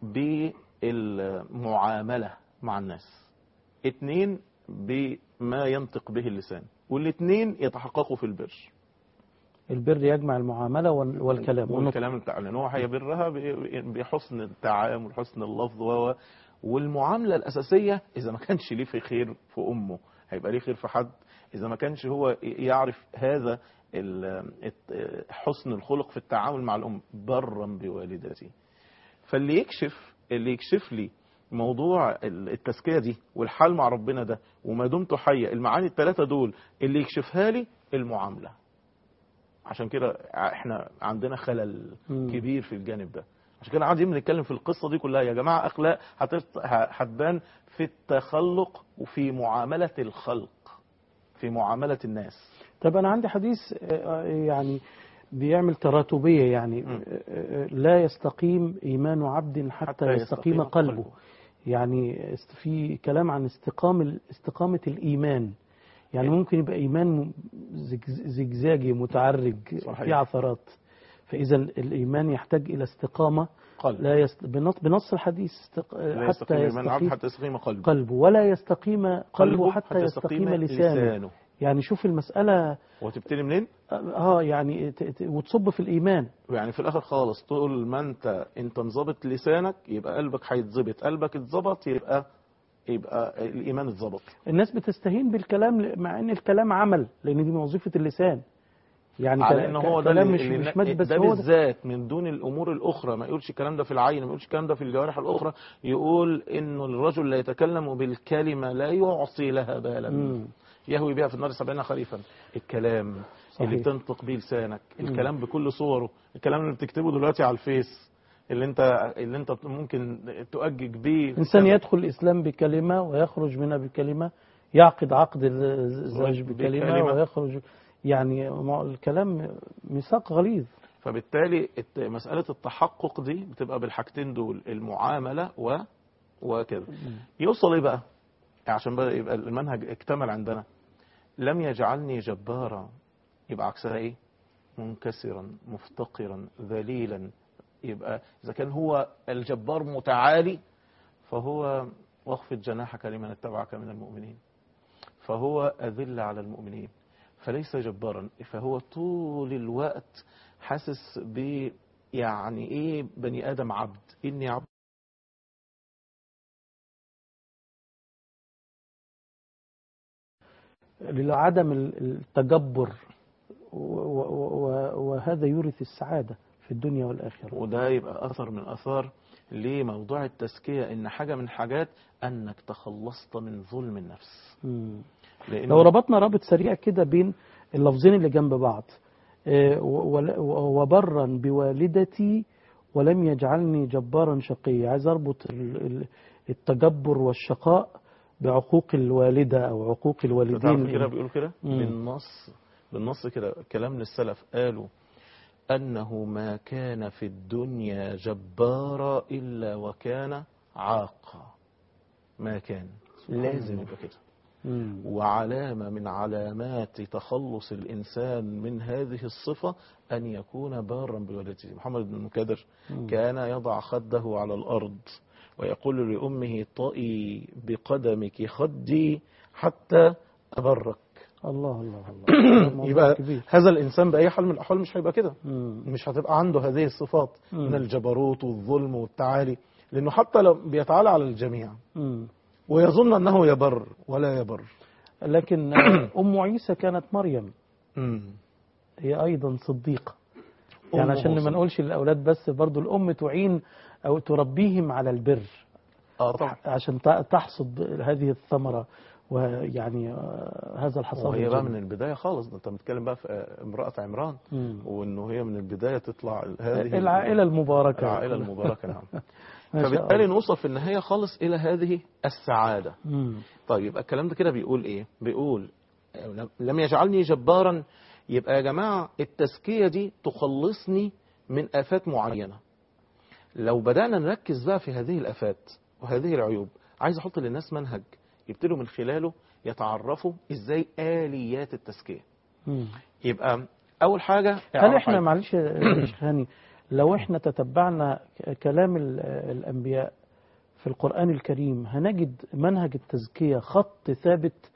بالمعامله مع الناس اتنين بما ينطق به اللسان والاتنين يتحققوا في البر البر يجمع المعاملة وال- والكلام والنطق. والكلام بتاع لان هو هيبرها ب- بحسن التعامل حسن اللفظ و والمعامله الاساسيه اذا ما كانش ليه في خير في امه هيبقى ليه خير في حد اذا ما كانش هو يعرف هذا ال- الت- حسن الخلق في التعامل مع الام برا بوالدتي فاللي يكشف اللي يكشف لي موضوع ال- التزكيه دي والحال مع ربنا ده وما دمت حيه المعاني الثلاثه دول اللي يكشفها لي المعامله عشان كده احنا عندنا خلل مم. كبير في الجانب ده عشان كده قاعدين بنتكلم في القصه دي كلها يا جماعه اخلاق هتت- ه- هتبان في التخلق وفي معامله الخلق في معامله الناس طب أنا عندي حديث آه، يعني بيعمل تراتبية يعني مم. آه، آه، لا يستقيم إيمان عبد حتى, يستقيم قلبه يعني است- في كلام عن استقام استقامة الإيمان يعني إيه. ممكن يبقى إيمان زج- زجزاجي متعرج صحيح. في عثرات فإذا الإيمان يحتاج إلى استقامة قلب لا يست... بنص... بنص الحديث استق... لا حتى يستقيم ايمان العبد يستقيم حتى يستقيم قلبه قلبه ولا يستقيم قلبه حتى يستقيم لسانه يعني شوف المسألة وتبتدي منين؟ اه يعني ت- ت- وتصب في الإيمان يعني في الاخر خالص طول ما انت انت انظبط لسانك يبقى قلبك هيتظبط قلبك اتظبط يبقى يبقى الايمان اتظبط الناس بتستهين بالكلام ل- مع ان الكلام عمل لان دي وظيفة اللسان يعني على كلا- ان ك- هو ده كلام اللي مش اللي مش مادي بس ده هو ده بالذات من دون الامور الاخرى ما يقولش الكلام ده في العين ما يقولش الكلام ده في الجوارح الاخرى يقول انه الرجل لا يتكلم بالكلمه لا يعصي لها بالا مم. يهوي بها في النار سبعين خريفا الكلام صحيح. اللي بتنطق بيه لسانك الكلام بكل صوره الكلام اللي بتكتبه دلوقتي على الفيس اللي انت اللي انت ممكن تؤجج بيه إنسان يدخل الإسلام بكلمة ويخرج منها بكلمة يعقد عقد الزواج بكلمة بكلمة. ويخرج يعني مع- الكلام ميثاق غليظ فبالتالي الت- مسألة التحقق دي بتبقى بالحاجتين دول المعاملة و وكده يوصل ايه بقى عشان بقى يبقى المنهج اكتمل عندنا لم يجعلني جبارا يبقى عكسها ايه منكسرا مفتقرا ذليلا يبقى اذا كان هو الجبار متعالي فهو واخفض جناحك لمن اتبعك من المؤمنين فهو أذل على المؤمنين فليس جبارا فهو طول الوقت حاسس ب يعني ايه بني ادم عبد اني عبد لعدم ال- التجبر و- و- و- وهذا يورث السعادة في الدنيا والآخرة وده يبقى اثر من اثار لموضوع التزكيه ان حاجه من حاجات انك تخلصت من ظلم النفس مم. لان لو ربطنا رابط سريع كده بين اللفظين اللي جنب بعض آه، و- و- وبرا بوالدتي ولم يجعلني جبارا شقيا عايز اربط ال- ال- التجبر والشقاء بعقوق الوالدة او عقوق تعرف الوالدين كده بيقول كده مم. بالنص بالنص كده كلام للسلف قالوا انه ما كان في الدنيا جبارا الا وكان عاقا ما كان لازم يبقى كده مم. وعلامة من علامات تخلص الإنسان من هذه الصفة أن يكون بارا بوالدته محمد بن المكدر كان يضع خده على الأرض ويقول لأمه طئي بقدمك خدي حتى أبرك الله الله الله موضوع يبقى كبير هذا الانسان باي حال من الاحوال مش هيبقى كده مم. مش هتبقى عنده هذه الصفات مم. من الجبروت والظلم والتعالي لانه حتى لو بيتعالى على الجميع مم. ويظن انه يبر ولا يبر لكن آه، أم عيسى كانت مريم مم. هي أيضا صديقة يعني أمه عشان ما صديقة. نقولش للأولاد بس برضو الأم تعين أو تربيهم على البر اه طبعا عشان ت- تحصد هذه الثمرة ويعني آه، هذا الحصاد وهي بقى الجميل. من البدايه خالص ده انت بتتكلم بقى في آه، امراه عمران مم. وانه هي من البدايه تطلع هذه العائلة المباركة العائله المباركه نعم ما شاء فبالتالي الله. نوصل في النهايه خالص الى هذه السعاده مم. طيب يبقى الكلام ده كده بيقول ايه بيقول لم يجعلني جبارا يبقى يا جماعة التزكية دي تخلصني من آفات معينة لو بدأنا نركز بقى في هذه الآفات وهذه العيوب عايز أحط للناس منهج يبتدوا من خلاله يتعرفوا إزاي آليات التزكية مم. يبقى أول حاجة هل اعرف احنا حاجة. معلش يا شيخ هاني لو احنا تتبعنا ك- كلام ال- الانبياء في القرآن الكريم هنجد منهج التزكية خط ثابت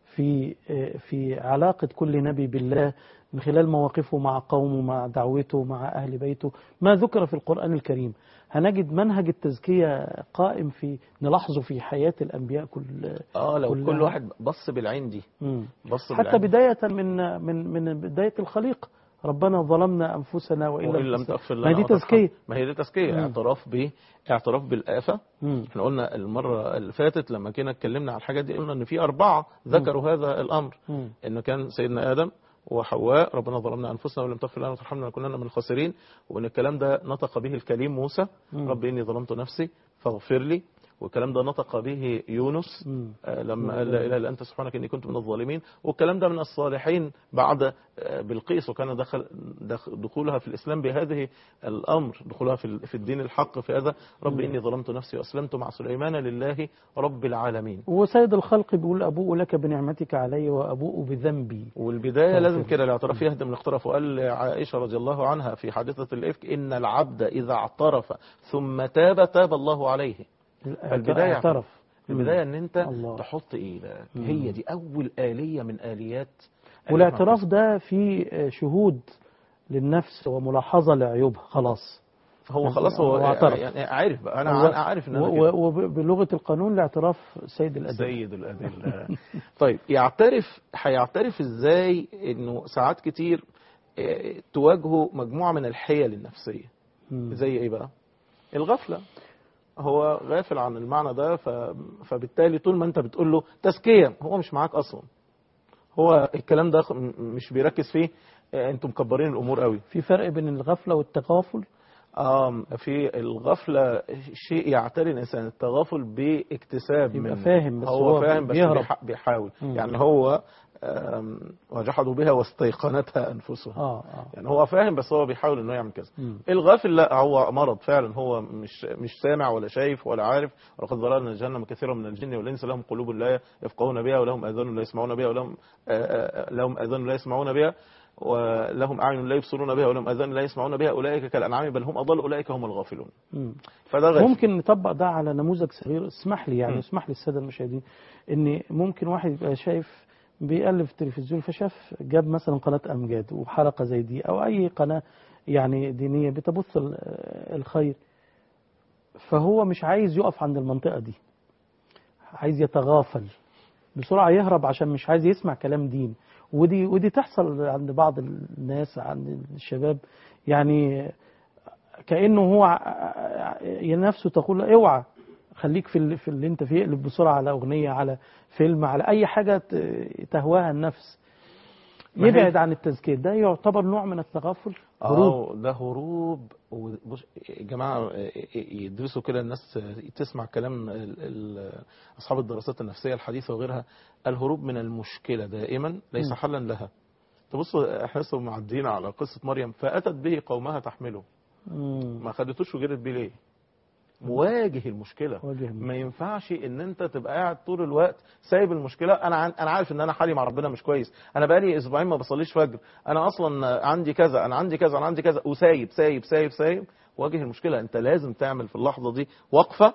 في في علاقة كل نبي بالله من خلال مواقفه مع قومه مع دعوته مع أهل بيته ما ذكر في القرآن الكريم هنجد منهج التزكية قائم في نلاحظه في حياة الأنبياء كل آه لو كلها. كل واحد بص بالعين دي مم. بص حتى بالعين بداية من من من بداية الخليقة ربنا ظلمنا أنفسنا وإن وإن لم لم تغفر ما لنا دي تزكية وترحمنا. ما هي دي تزكية مم. اعتراف ب اعتراف بالآفة مم. احنا قلنا المرة اللي فاتت لما كنا اتكلمنا على الحاجات دي قلنا ان في أربعة ذكروا هذا الأمر مم. انه كان سيدنا آدم وحواء ربنا ظلمنا أنفسنا ولم تغفر لنا وترحمنا لكنا من الخاسرين وان الكلام ده نطق به الكليم موسى مم. ربي إني ظلمت نفسي فاغفر لي والكلام ده نطق به يونس مم. آه، لما قال لا اله الا انت سبحانك اني كنت من الظالمين والكلام ده من الصالحين بعد آه، بلقيس وكان دخل دخ- دخولها في الاسلام بهذه الامر دخولها في ال- في الدين الحق في هذا رب اني ظلمت نفسي واسلمت مع سليمان لله رب العالمين وسيد الخلق بيقول أبوء لك بنعمتك علي وأبوء بذنبي والبدايه طيب. لازم كده الاعتراف يهدم الاقتراف وقال لعائشه رضي الله عنها في حادثه الافك ان العبد اذا اعترف ثم تاب تاب الله عليه فالبداية اعترف البدايه ان انت الله. تحط ايه بقى مم. هي دي اول اليه من اليات والاعتراف ده فيه شهود للنفس وملاحظة لعيوبها خلاص هو خلاص هو هو اعترف. يعني عارف بقى انا هو- انا عارف ان انا و- كده و- وبلغة القانون الاعتراف سيد الأدب سيد الادله طيب يعترف هيعترف ازاي انه ساعات كتير آه، تواجهه مجموعه من الحيل النفسيه مم. زي ايه بقى الغفله هو غافل عن المعنى ده ف... فبالتالي طول ما انت بتقول له تزكيه هو مش معاك اصلا هو الكلام ده خ- م- مش بيركز فيه آه، انتم مكبرين الامور قوي في فرق بين الغفلة والتغافل آم في الغفلة شيء يعتري الإنسان التغافل باكتساب يبقى منه. فاهم بس هو هو فاهم بس بيهرب. بيح- بيحاول مم. يعني هو آم، وجحدوا بها واستيقنتها أنفسهم اه اه يعني هو فاهم بس هو بيحاول انه يعمل كذا مم. الغافل لا هو مرض فعلا هو مش مش سامع ولا شايف ولا عارف ولقد ذرأنا جهنم كثيرا من الجن والانس لهم قلوب لا يفقهون بها ولهم اذان لا يسمعون بها ولهم آه، آه، لهم اذان لا يسمعون بها ولهم اعين لا يبصرون بها ولهم اذان لا يسمعون بها اولئك كالانعام بل هم اضل اولئك هم الغافلون مم. فده غافل ممكن نطبق ده على نموذج صغير اسمح لي يعني مم. اسمح لي الساده المشاهدين ان ممكن واحد يبقى شايف بيقلب في التلفزيون فشاف جاب مثلا قناه امجاد وحلقه زي دي او اي قناه يعني دينيه بتبث ال- الخير فهو مش عايز يقف عند المنطقه دي عايز يتغافل بسرعه يهرب عشان مش عايز يسمع كلام دين ودي ودي تحصل عند بعض الناس عند الشباب يعني كانه هو ع- ع- نفسه تقول له اوعى خليك في اللي, في اللي انت فيه اقلب بسرعه على اغنيه على فيلم على اي حاجه ت- تهواها النفس ما هي- يبعد عن التزكيه ده يعتبر نوع من التغافل هروب اه ده هروب وبص يا جماعه يدرسوا كده الناس تسمع كلام ال- ال- اصحاب الدراسات النفسيه الحديثه وغيرها الهروب من المشكله دائما ليس م. حلا لها تبصوا احنا لسه معديين على قصه مريم فاتت به قومها تحمله مم. ما خدتوش وجرت بيه ليه واجه المشكله واجه المشكلة. ما ينفعش ان انت تبقى قاعد طول الوقت سايب المشكله انا عن... انا عارف ان انا حالي مع ربنا مش كويس انا بقالي اسبوعين ما بصليش فجر انا اصلا عندي كذا انا عندي كذا انا عندي كذا وسايب سايب سايب سايب واجه المشكله انت لازم تعمل في اللحظه دي وقفه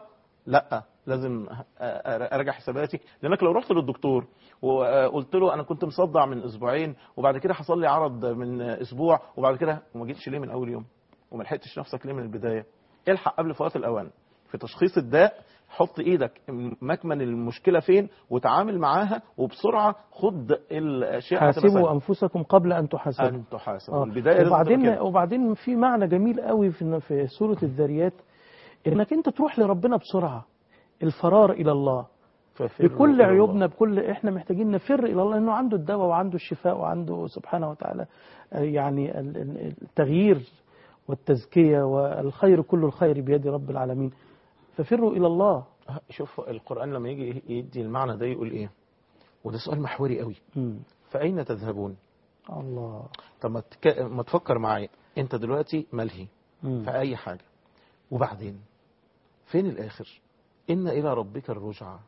لا لازم أ- أ- اراجع حساباتي لانك لو رحت للدكتور وقلت له انا كنت مصدع من اسبوعين وبعد كده حصل لي عرض من اسبوع وبعد كده وما جيتش ليه من اول يوم وما لحقتش نفسك ليه من البدايه الحق قبل فوات الاوان في تشخيص الداء حط ايدك مكمن المشكله فين وتعامل معاها وبسرعه خد الاشياء هتبقى حاسبوا سهلة. انفسكم قبل ان تحاسبوا ان تحاسب آه. البدايه لازم تبقى وبعدين كده. وبعدين في معنى جميل قوي في في سوره الذاريات انك انت تروح لربنا بسرعه الفرار الى الله ففروا بكل إلى الله. عيوبنا بكل احنا محتاجين نفر الى الله لانه عنده الدواء وعنده الشفاء وعنده سبحانه وتعالى آه، يعني ال- ال- التغيير والتزكيه والخير كل الخير بيد رب العالمين ففروا الى الله شوف القرآن لما يجي يدي المعنى ده يقول ايه وده سؤال محوري قوي مم. فأين تذهبون الله طب ما, تك... ما تفكر معايا انت دلوقتي ملهي مم. في اي حاجة وبعدين فين الاخر ان الى ربك الرجعى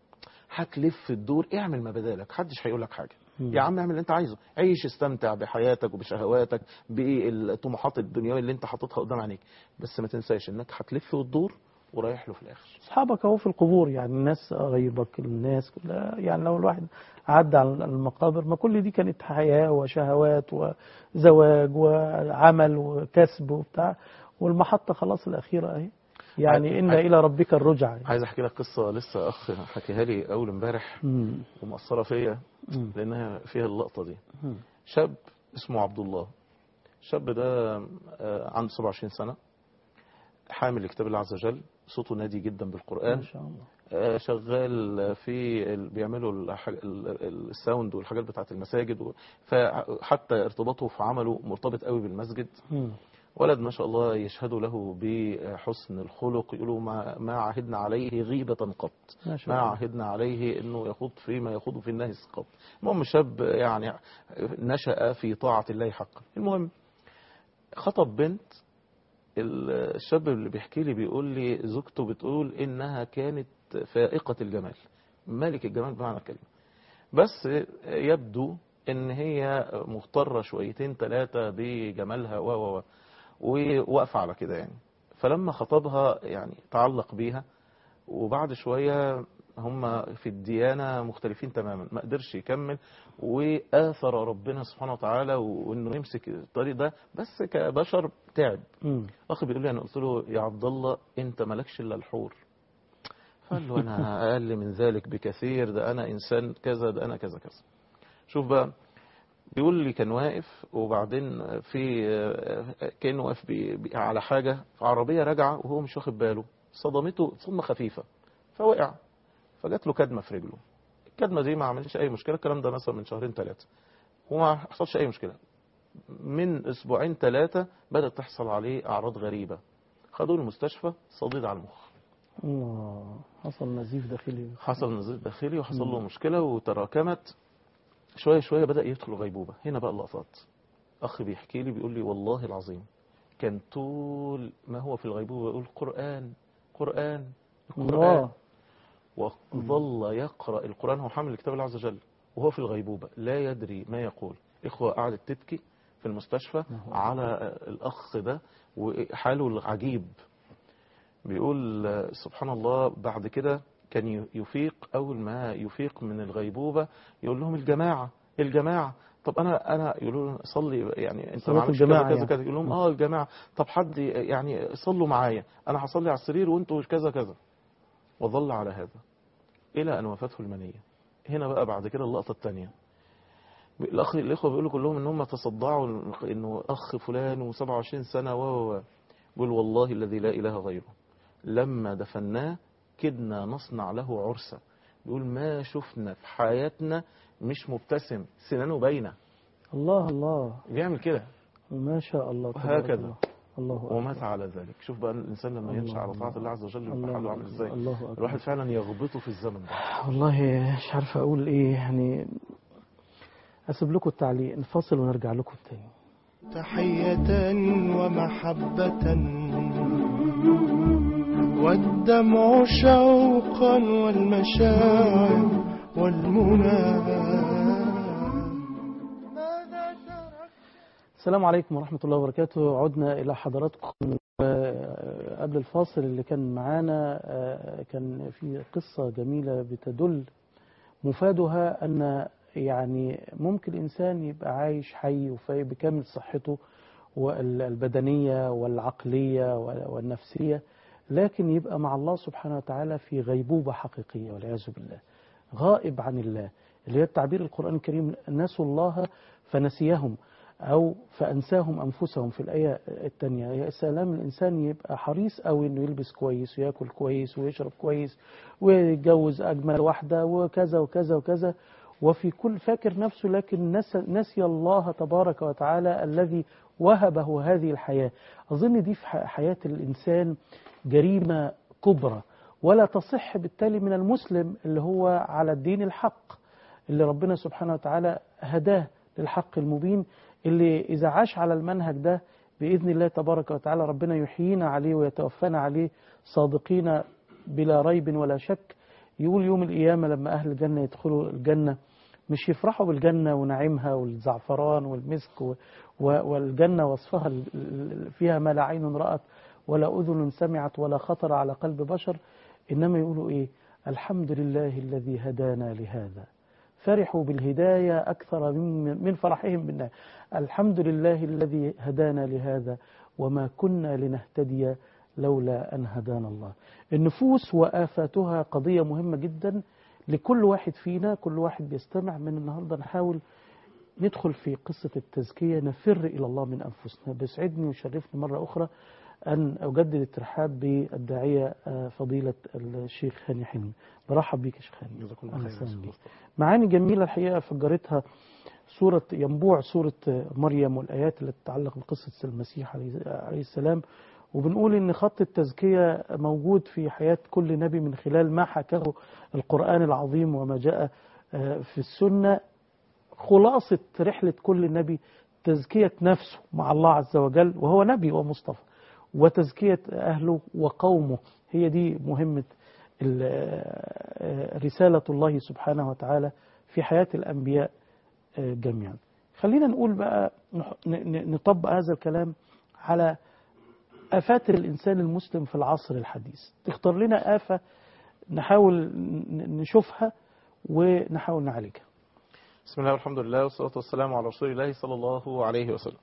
هتلف الدور اعمل ما بدالك محدش هيقول لك حاجه مم. يا عم اعمل اللي انت عايزه عيش استمتع بحياتك وبشهواتك بالطموحات الدنيويه اللي انت حاططها قدام عينيك بس ما تنساش انك هتلف وتدور ورايح له في الاخر اصحابك اهو في القبور يعني الناس قرايبك الناس كلها يعني لو الواحد عدى على المقابر ما كل دي كانت حياه وشهوات وزواج وعمل وكسب وبتاع والمحطه خلاص الاخيره اهي يعني عايز- ان عايز- الى ربك الرجع عايز احكي لك قصه لسه اخ حكيها لي اول امبارح مم. ومأثره فيا مم. لانها فيها اللقطه دي مم. شاب اسمه عبد الله الشاب ده آه، عنده 27 سنه حامل لكتاب الله عز وجل صوته نادي جدا ما بالقرآن شاء الله آه، شغال في ال- بيعملوا الحاج- ال- ال- الساوند والحاجات بتاعت المساجد و- فحتى ارتباطه في عمله مرتبط قوي بالمسجد مم. ولد ما شاء الله يشهدوا له بحسن الخلق يقولوا ما, ما عهدنا عليه غيبة قط ما شاء ما الله عهدنا عليه انه يخوض فيما يخوض في النهي قط المهم شاب يعني نشأ في طاعة الله حقا المهم خطب بنت الشاب اللي بيحكي لي بيقول لي زوجته بتقول انها كانت فائقة الجمال ملك الجمال بمعنى الكلمة بس يبدو ان هي مغترة شويتين ثلاثة بجمالها و و و وواقفة على كده يعني فلما خطبها يعني تعلق بيها وبعد شوية هم في الديانة مختلفين تماما ما قدرش يكمل وآثر ربنا سبحانه وتعالى وانه يمسك الطريق ده بس كبشر تعب مم. اخي بيقول لي انا قلت له يا عبد الله انت مالكش الا الحور فقال له انا اقل من ذلك بكثير ده انا انسان كذا ده انا كذا كذا شوف بقى بيقول لي كان واقف وبعدين في كان واقف بي- بي- على حاجه في عربيه راجعه وهو مش واخد باله صدمته صدمه خفيفه فوقع فجات له كدمه في رجله الكدمه دي ما عملتش اي مشكله الكلام ده مثلا من شهرين ثلاثه وما حصلش اي مشكله من اسبوعين ثلاثه بدات تحصل عليه اعراض غريبه خدوه المستشفى صديد على المخ الله حصل نزيف داخلي حصل نزيف داخلي وحصل له مشكله وتراكمت شويه شويه بدا يدخل غيبوبه هنا بقى اللقطات اخ بيحكي لي بيقول لي والله العظيم كان طول ما هو في الغيبوبه يقول قران قران قران الله وظل يقرأ القرآن هو حامل كتاب الله عز وجل وهو في الغيبوبة لا يدري ما يقول إخوة قعدت تبكي في المستشفى الله على الأخ ده وحاله العجيب بيقول آه، سبحان الله بعد كده كان يفيق أول ما يفيق من الغيبوبة يقول لهم الجماعة الجماعة طب أنا أنا يقولوا له صلي يعني أنت صلاة ما عملتش كذا الجماعة كذا يعني. كذا يقول لهم آه الجماعة طب حد يعني صلوا معايا أنا هصلي على السرير وأنتوا كذا كذا وظل على هذا إلى أن وفاته المنية هنا بقى بعد كده اللقطة الثانية الأخ الإخوة بيقولوا كلهم إن هم تصدعوا إنه أخ فلان و27 سنة و و و بيقول والله الذي لا إله غيره لما دفناه كدنا نصنع له عرسة بيقول ما شفنا في حياتنا مش مبتسم سنانه باينة الله الله بيعمل كده ما شاء الله تبارك وهكذا. الله. الله أكبر. ومات على ذلك شوف بقى الإنسان لما ينشأ على طاعة الله عز وجل يبقى الله حاله عامل أكبر. إزاي الله أكبر. الواحد فعلا يغبطه في الزمن ده والله مش عارف اقول ايه يعني اسيب لكم التعليق نفصل ونرجع لكم تاني تحية ومحبة والدمع شوقا والمشاعر والمنى ماذا ترك السلام عليكم ورحمة الله وبركاته عدنا إلى حضراتكم قبل الفاصل اللي كان معانا آه، كان في قصة جميلة بتدل مفادها أن يعني ممكن الإنسان يبقى عايش حي وفايق بكامل صحته والبدنية والعقلية والنفسية لكن يبقى مع الله سبحانه وتعالى في غيبوبة حقيقية والعياذ بالله غائب عن الله اللي هي التعبير القرآن الكريم نسوا الله فنسيهم أو فأنساهم أنفسهم في الآية الثانية يا سلام الإنسان يبقى حريص أو إنه يلبس كويس ويأكل كويس ويشرب كويس ويتجوز أجمل واحدة وكذا وكذا وكذا وفي كل فاكر نفسه لكن نسى, نسي الله تبارك وتعالى الذي وهبه هذه الحياة أظن دي في ح- حياة الإنسان جريمة كبرى ولا تصح بالتالي من المسلم اللي هو على الدين الحق اللي ربنا سبحانه وتعالى هداه للحق المبين اللي إذا عاش على المنهج ده بإذن الله تبارك وتعالى ربنا يحيينا عليه ويتوفانا عليه صادقين بلا ريب ولا شك يقول يوم القيامة لما أهل الجنة يدخلوا الجنة مش يفرحوا بالجنة ونعيمها والزعفران والمسك و- و- والجنة وصفها ال- ال- فيها ما لا عين رأت ولا أذن سمعت ولا خطر على قلب بشر إنما يقولوا إيه الحمد لله الذي هدانا لهذا فرحوا بالهداية أكثر من من فرحهم بالله الحمد لله الذي هدانا لهذا وما كنا لنهتدي لولا أن هدانا الله النفوس وآفاتها قضية مهمة جدا لكل واحد فينا كل واحد بيستمع من النهاردة نحاول ندخل في قصة التزكية نفر إلى الله من أنفسنا بيسعدني ويشرفني مرة أخرى أن أجدد الترحاب بالداعية آه، فضيلة الشيخ هاني حلمي برحب بيك يا شيخ هاني جزاكم أهلا الله خير وسهلا بيك. معاني جميلة الحقيقة فجرتها سورة ينبوع سورة مريم والآيات اللي تتعلق بقصة المسيح عليه عليه السلام وبنقول إن خط التزكية موجود في حياة كل نبي من خلال ما حكاه القرآن العظيم وما جاء آه، في السنة خلاصة رحلة كل نبي تزكية نفسه مع الله عز وجل وهو نبي ومصطفى وتزكية أهله وقومه هي دي مهمة ال- آه، رسالة الله سبحانه وتعالى في حياة الأنبياء آه، جميعا خلينا نقول بقى نح- ن- ن- نطبق هذا الكلام على آفات الإنسان المسلم في العصر الحديث تختار لنا آفة نحاول ن- نشوفها ونحاول نعالجها بسم الله والحمد لله والصلاة والسلام على رسول الله صلى الله عليه وسلم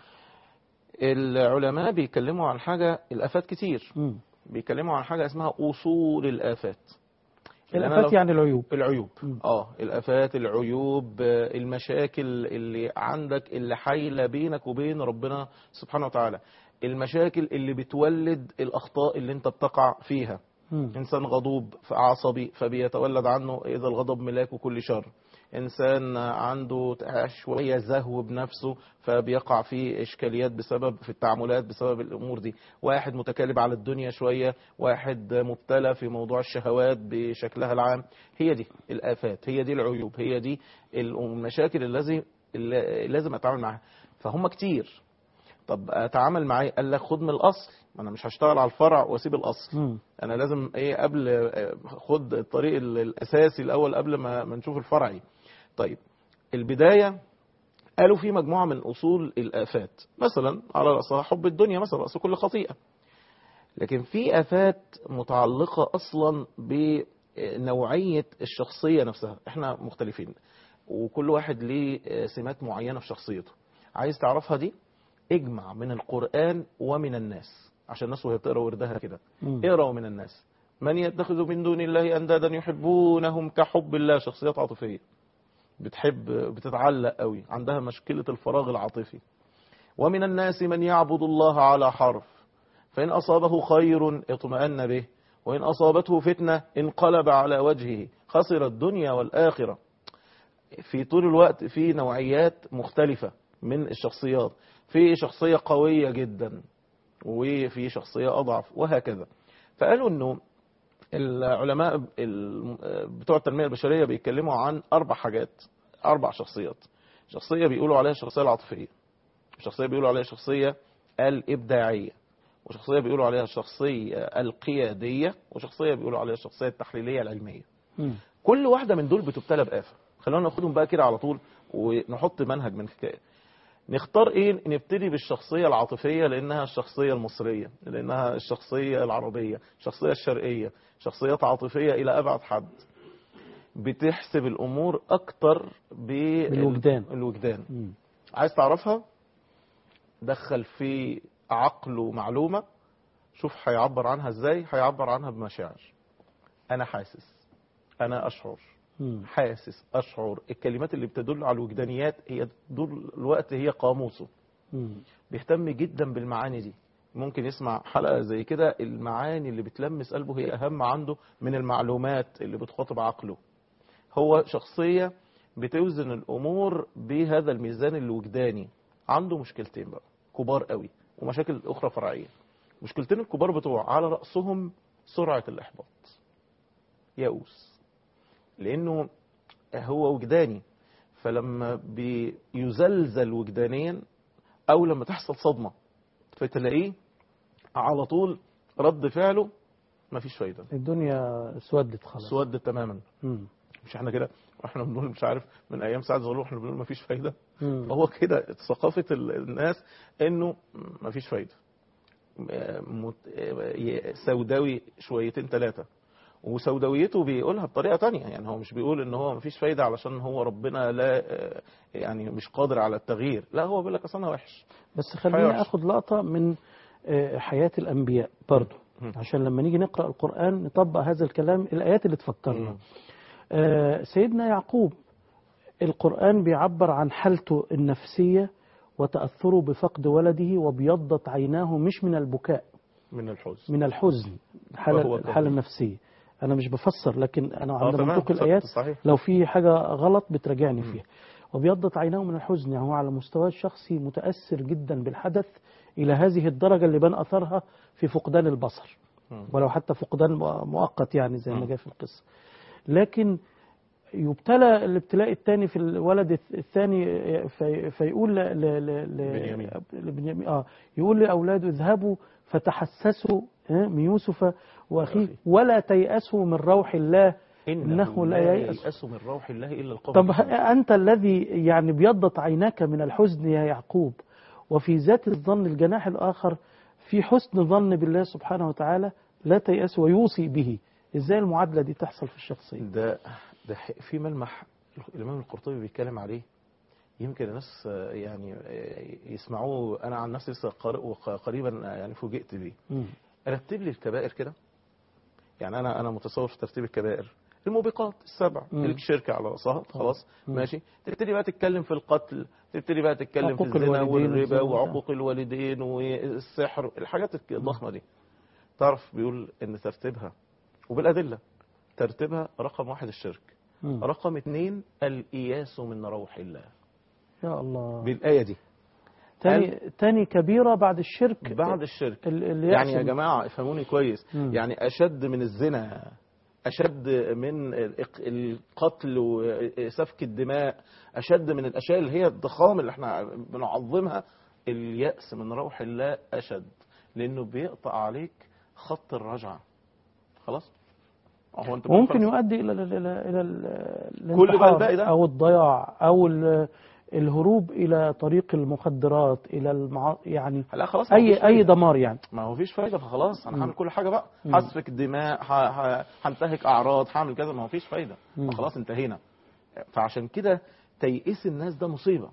العلماء بيتكلموا عن حاجة الآفات كتير مم. بيتكلموا عن حاجة اسمها أصول الآفات اللي أنا الآفات لو- يعني العيوب العيوب مم. اه الآفات العيوب آه، المشاكل اللي عندك اللي حايلة بينك وبين ربنا سبحانه وتعالى المشاكل اللي بتولد الأخطاء اللي انت بتقع فيها مم. إنسان غضوب عصبي فبيتولد عنه إذا الغضب ملاك كل شر إنسان عنده شوية زهو بنفسه فبيقع في إشكاليات بسبب في التعاملات بسبب الأمور دي واحد متكالب على الدنيا شوية واحد مبتلى في موضوع الشهوات بشكلها العام هي دي الآفات هي دي العيوب هي دي المشاكل اللي لازم اللي لازم أتعامل معاها فهم كتير طب أتعامل معاه قال لك خد من الأصل ما أنا مش هشتغل على الفرع وأسيب الأصل مم. انا لازم ايه قبل آه، خد الطريق ال- الاساسي الاول قبل ما ما نشوف الفرعي طيب البدايه قالوا في مجموعه من اصول الافات مثلا على راسها حب الدنيا مثلا راس كل خطيئه لكن في افات متعلقه اصلا بنوعيه الشخصيه نفسها احنا مختلفين وكل واحد ليه آه، سمات معينه في شخصيته عايز تعرفها دي اجمع من القران ومن الناس عشان الناس وهي بتقرا وردها كده مم. اقرأوا من الناس من يتخذ من دون الله أندادا يحبونهم كحب الله شخصيات عاطفية بتحب بتتعلق قوي عندها مشكلة الفراغ العاطفي ومن الناس من يعبد الله على حرف فإن أصابه خير اطمأن به وإن أصابته فتنة انقلب على وجهه خسر الدنيا والآخرة في طول الوقت في نوعيات مختلفة من الشخصيات في شخصية قوية جدا وفي شخصية أضعف وهكذا فقالوا أنه العلماء ال- بتوع التنمية البشرية بيتكلموا عن أربع حاجات أربع شخصيات شخصية بيقولوا عليها الشخصية العاطفية شخصية بيقولوا عليها الشخصية الإبداعية وشخصية بيقولوا عليها الشخصية القيادية وشخصية بيقولوا عليها الشخصية التحليلية العلمية مم. كل واحدة من دول بتبتلى بآفة خلونا ناخدهم بقى كده على طول ونحط منهج من الحكاية نختار ايه نبتدي بالشخصية العاطفية لانها الشخصية المصرية لانها الشخصية العربية الشخصية الشرقية شخصيات عاطفية الى ابعد حد بتحسب الامور اكتر بال- بالوجدان. الوجدان مم. عايز تعرفها دخل في عقله معلومة شوف هيعبر عنها ازاي هيعبر عنها بمشاعر انا حاسس انا اشعر مم. حاسس اشعر الكلمات اللي بتدل على الوجدانيات هي طول الوقت هي قاموسه مم. بيهتم جدا بالمعاني دي ممكن يسمع حلقة زي كده المعاني اللي بتلمس قلبه هي أهم عنده من المعلومات اللي بتخاطب عقله هو شخصية بتوزن الأمور بهذا الميزان الوجداني عنده مشكلتين بقى كبار قوي ومشاكل أخرى فرعية مشكلتين الكبار بتوع على رأسهم سرعة الإحباط يأوس لأنه هو وجداني فلما بيزلزل وجدانيا او لما تحصل صدمه فتلاقيه على طول رد فعله مفيش فايده الدنيا اسودت خلاص سود تماما مم. مش احنا كده احنا بنقول مش عارف من ايام سعد زغلول احنا بنقول مفيش فايده مم. هو كده ثقافه ال- الناس انه مفيش فايده مت- سوداوي شويتين ثلاثه وسوداويته بيقولها بطريقه تانية يعني هو مش بيقول ان هو مفيش فايده علشان هو ربنا لا يعني مش قادر على التغيير لا هو بيقول لك اصل انا وحش بس خليني حيوان. اخد لقطة من آه، حياة الانبياء برضو مم. عشان لما نيجي نقرأ القرآن نطبق هذا الكلام الآيات اللي تفكرنا مم. آه، سيدنا يعقوب القرآن بيعبر عن حالته النفسية وتأثره بفقد ولده وبيضت عيناه مش من البكاء من الحزن من الحزن وهو الحالة, كظيم. الحالة النفسية أنا مش بفسر لكن أنا آه، عند تمام، منطق صح- الآيات صحيح لو في حاجة غلط بتراجعني مم. فيها وبيضت عيناه من الحزن يعني هو على مستواه الشخصي متأثر جدا بالحدث إلى هذه الدرجة اللي بان أثرها في فقدان البصر مم. ولو حتى فقدان مؤقت يعني زي ما مم. جاء في القصة لكن يبتلى الابتلاء الثاني في الولد الثاني في فيقول ل ل ل بنيامين. لبنيامين اه يقول لاولاده اذهبوا فتحسسوا ها، من يوسف واخيه وأخيه. ولا تيأسوا من روح الله إنه لا ييأس ييأس من روح الله إلا القوم طب الكافرون. أنت الذي يعني بيضت عيناك من الحزن يا يعقوب وفي ذات الظن الجناح الآخر في حسن ظن بالله سبحانه وتعالى لا تيأس ويوصي به إزاي المعادلة دي تحصل في الشخصية ده ده ح- في ملمح الإمام القرطبي بيتكلم عليه يمكن الناس آه، يعني آه، يسمعوه أنا عن نفسي لسه قارئه ق- قريبا آه، يعني فوجئت بيه مم. رتب لي الكبائر كده يعني أنا أنا متصور في ترتيب الكبائر الموبقات السبع مم. الشركة على رأسها خلاص مم. ماشي تبتدي بقى تتكلم في القتل تبتدي بقى تتكلم في عقوق الزنا الوالدين والربا والزنا. وعقوق الوالدين والسحر الحاجات الك- الضخمة دي تعرف بيقول ان ترتيبها وبالأدلة ترتيبها رقم واحد الشرك مم. رقم اتنين الإياس من روح الله يا الله بالآية دي تاني, تاني كبيرة بعد الشرك بعد الشرك ال- اللي يعني يا يقسم- جماعة افهموني كويس مم. يعني أشد من الزنا أشد من الإق- القتل وسفك الدماء أشد من الأشياء اللي هي الضخام اللي احنا بنعظمها اليأس من روح الله أشد لأنه بيقطع عليك خط الرجعة خلاص هو انت وممكن بتفرض- يؤدي إلى ال- إلى إلى ال- كل بقى الانتحار الباقي ده. أو الضياع أو ال- الهروب إلى طريق المخدرات إلى المع... يعني لا خلاص ما فيش أي أي فايدة. دمار يعني ما هو فيش فايدة فخلاص انا مم. هعمل كل حاجة بقى مم. هسفك دماء ه- ه- هنتهك اعراض هعمل كذا ما هو فيش فايدة مم. فخلاص انتهينا فعشان كده تيئيس الناس ده مصيبة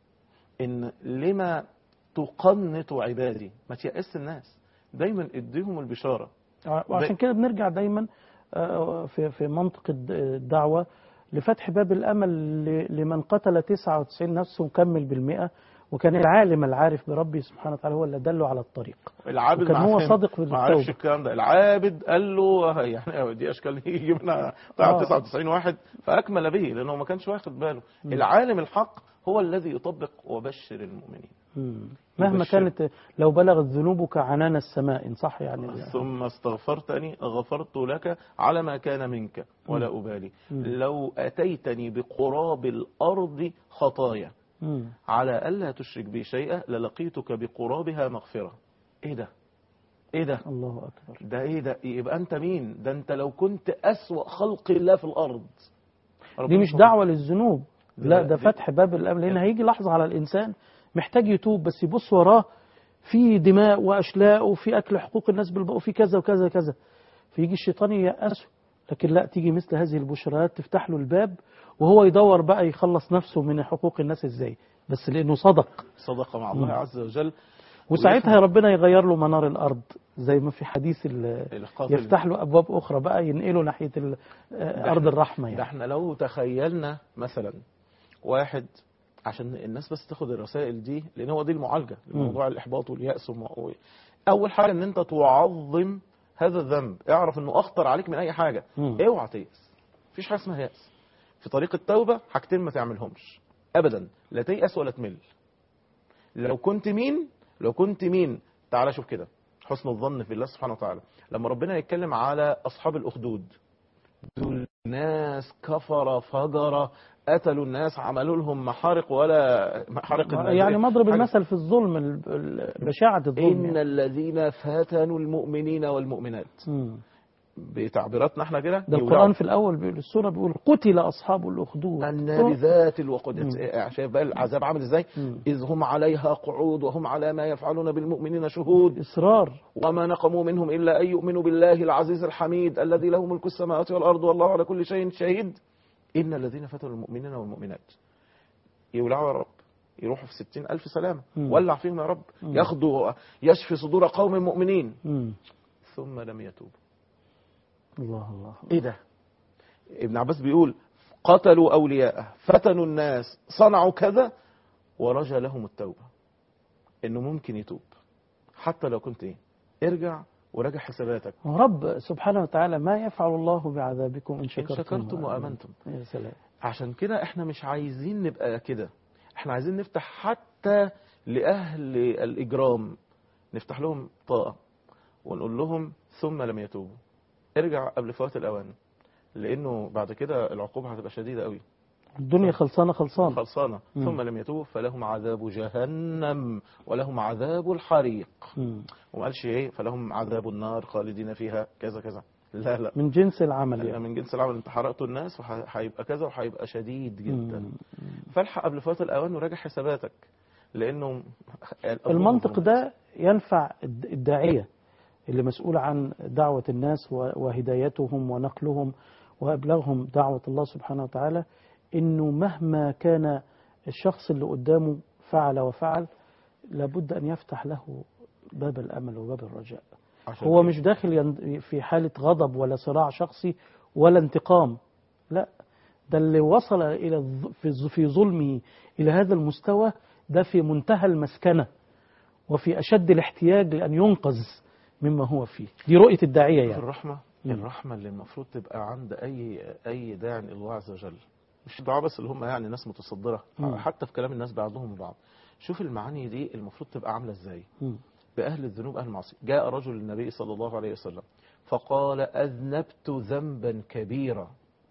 ان لما تقنط عبادي ما تيأس الناس دايما اديهم البشارة وعشان كده بنرجع دايما آه، في في منطق الد- الدعوة لفتح باب الأمل ل- لمن قتل 99 نفس وكمل بالمئة وكان العالم العارف بربي سبحانه وتعالى هو اللي دله على الطريق العابد وكان مع هو فهم. صادق ما عرفش بالتوبة الكلام ده العابد قال له يعني دي اشكال يجي منها بتاع آه. 99 واحد فاكمل به لانه ما كانش واخد باله العالم الحق هو الذي يطبق وبشر المؤمنين مم. مهما يبشر. كانت لو بلغت ذنوبك عنان السماء إن صح يعني ثم استغفرتني غفرت لك على ما كان منك ولا أبالي مم. لو أتيتني بقراب الأرض خطايا مم. على ألا تشرك بي شيئا للقيتك بقرابها مغفرة إيه ده إيه ده الله أكبر ده إيه ده يبقى أنت مين ده أنت لو كنت أسوأ خلق الله في الأرض دي مش دعوة للذنوب لا لا، ده دي- فتح باب الأمل لأن هيجي لحظة على الإنسان محتاج يتوب بس يبص وراه في دماء واشلاء وفي اكل حقوق الناس بالبق وفي كذا وكذا كذا فيجي الشيطان ييأسه لكن لا تيجي مثل هذه البشرات تفتح له الباب وهو يدور بقى يخلص نفسه من حقوق الناس ازاي بس لانه صدق صدق مع الله مم. عز وجل وساعتها ربنا يغير له منار الارض زي ما في حديث ال- القاتل يفتح له ابواب اخرى بقى ينقله ناحيه ال- آه، ارض الرحمه ده يعني احنا لو تخيلنا مثلا واحد عشان الناس بس تاخد الرسائل دي لان هو دي المعالجه لموضوع الاحباط والياس وما- و- اول حاجه ان انت تعظم هذا الذنب اعرف انه اخطر عليك من اي حاجه مم. اوعى تيأس مفيش حاجه اسمها يأس في طريق التوبه حاجتين ما تعملهمش ابدا لا تيأس ولا تمل لو كنت مين لو كنت مين تعالى شوف كده حسن الظن في الله سبحانه وتعالى لما ربنا يتكلم على اصحاب الاخدود دول ناس كفر فجر قتلوا الناس عملوا لهم محارق ولا محارق الناس يعني مضرب حاجة- المثل في الظلم ال- ال- بشاعه الظلم إن يعني. الذين فتنوا المؤمنين والمؤمنات مم. بتعبيراتنا احنا كده ده القرآن في الأول بيقول السورة بيقول قتل أصحاب الأخدود النار ذات الوقود مم. شايف بقى العذاب عامل ازاي مم. إذ هم عليها قعود وهم على ما يفعلون بالمؤمنين شهود إصرار وما نقموا منهم إلا أن يؤمنوا بالله العزيز الحميد الذي له ملك السماوات والأرض والله على كل شيء شهيد إن الذين فتنوا المؤمنين والمؤمنات يولعوا يا رب يروحوا في ستين ألف سلامة مم. ولع فيهم يا رب مم. ياخدوا يشفي صدور قوم مؤمنين مم. ثم لم يتوبوا الله الله ايه ده ابن عباس بيقول قتلوا اولياءه فتنوا الناس صنعوا كذا ورجى لهم التوبه انه ممكن يتوب حتى لو كنت ايه ارجع وراجع حساباتك رب سبحانه وتعالى ما يفعل الله بعذابكم إن ان شكرتم, شكرتم وامنتم يا سلام عشان كده احنا مش عايزين نبقى كده احنا عايزين نفتح حتى لاهل الاجرام نفتح لهم طاقه ونقول لهم ثم لم يتوبوا ارجع قبل فوات الاوان لانه بعد كده العقوبه هتبقى شديده قوي الدنيا خلصانة خلصانة خلصانه مم. ثم لم يتوبوا فلهم عذاب جهنم ولهم عذاب الحريق مم. وما قالش ايه فلهم عذاب النار خالدين فيها كذا كذا لا لا من جنس العمل يعني يعني من جنس العمل انت حرقتوا الناس وهيبقى كذا وهيبقى شديد جدا مم. فالحق قبل فوات الاوان وراجع حساباتك لانه المنطق ده ينفع الد- الداعية اللي مسؤول عن دعوة الناس و- وهدايتهم ونقلهم وإبلاغهم دعوة الله سبحانه وتعالى إنه مهما كان الشخص اللي قدامه فعل وفعل لابد أن يفتح له باب الأمل وباب الرجاء عشان هو كده. مش داخل ين- في حالة غضب ولا صراع شخصي ولا انتقام لا ده اللي وصل إلى الظ- في ظ- في ظلمه إلى هذا المستوى ده في منتهى المسكنة وفي أشد الاحتياج لأن ينقذ مما هو فيه دي رؤية الداعية يعني الرحمه مم. الرحمه اللي المفروض تبقى عند اي اي داع الى الله عز وجل مش دعاء بس اللي هم يعني ناس متصدره مم. حتى في كلام الناس بعضهم بعض شوف المعاني دي المفروض تبقى عامله ازاي مم. بأهل الذنوب أهل المعصية جاء رجل للنبي صلى الله عليه وسلم فقال أذنبت ذنبا كبيرا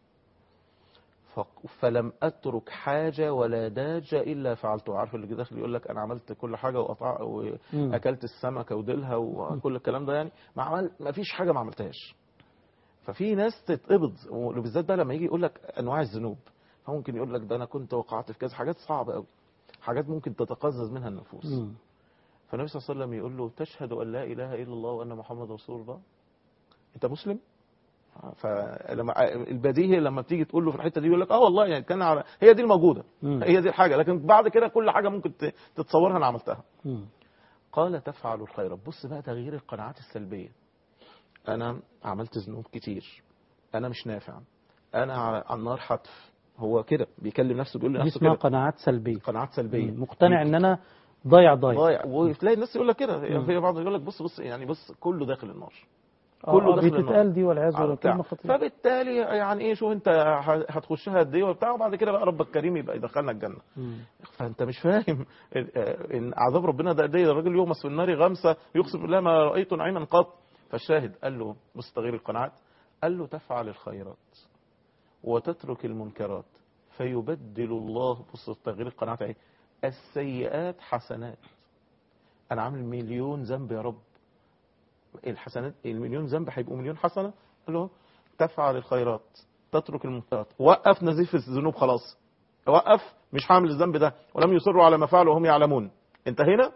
فق- فلم أترك حاجة ولا داجة إلا فعلته عارف اللي داخل يقول لك أنا عملت كل حاجة وقطع مم. وأكلت السمكة وديلها وكل الكلام ده يعني ما عمل ما فيش حاجة ما عملتهاش ففي ناس تتقبض وبالذات بقى لما يجي يقول لك أنواع الذنوب فممكن يقول لك ده أنا كنت وقعت في كذا حاجات صعبة قوي حاجات ممكن تتقزز منها النفوس مم. فالنبي صلى الله عليه وسلم يقول له تشهد أن لا إله إلا الله وأن محمد رسول الله أنت مسلم فلما البديهي لما بتيجي تقول له في الحته دي يقول لك اه والله يعني كان على هي دي الموجوده مم. هي دي الحاجه لكن بعد كده كل حاجه ممكن ت- تتصورها انا عملتها مم. قال تفعل الخير بص بقى تغيير القناعات السلبيه انا عملت ذنوب كتير انا مش نافع انا ع- على النار حتف هو كده بيكلم نفسه بيقول دي لنفسه اسمها كده قناعات سلبية قناعات سلبيه مم. مقتنع ان انا ضايع ضايع ضايع وتلاقي الناس يقول لك كده مم. في بعض يقول لك بص بص يعني بص كله داخل النار آه، كله آه، داخل النار. بتتقال دي والعياذ على بالله بتاع. كلمة خطيرة فبالتالي يعني ايه شوف انت ه- هتخشها قد ايه وبتاع وبعد كده بقى ربك كريم يبقى يدخلنا الجنه مم. فانت مش فاهم ال- آه، ان عذاب ربنا ده قد ايه الراجل يغمس في النار غمسه يقسم بالله ما رايت نعيما قط فالشاهد قال له بص تغيير القناعات قال له تفعل الخيرات وتترك المنكرات فيبدل الله بص تغيير القناعات ايه السيئات حسنات انا عامل مليون ذنب يا رب الحسنات المليون ذنب هيبقوا مليون حسنه قال له تفعل الخيرات تترك المنكرات وقف نزيف الذنوب خلاص وقف مش هعمل الذنب ده ولم يصروا على ما فعلوا وهم يعلمون انتهينا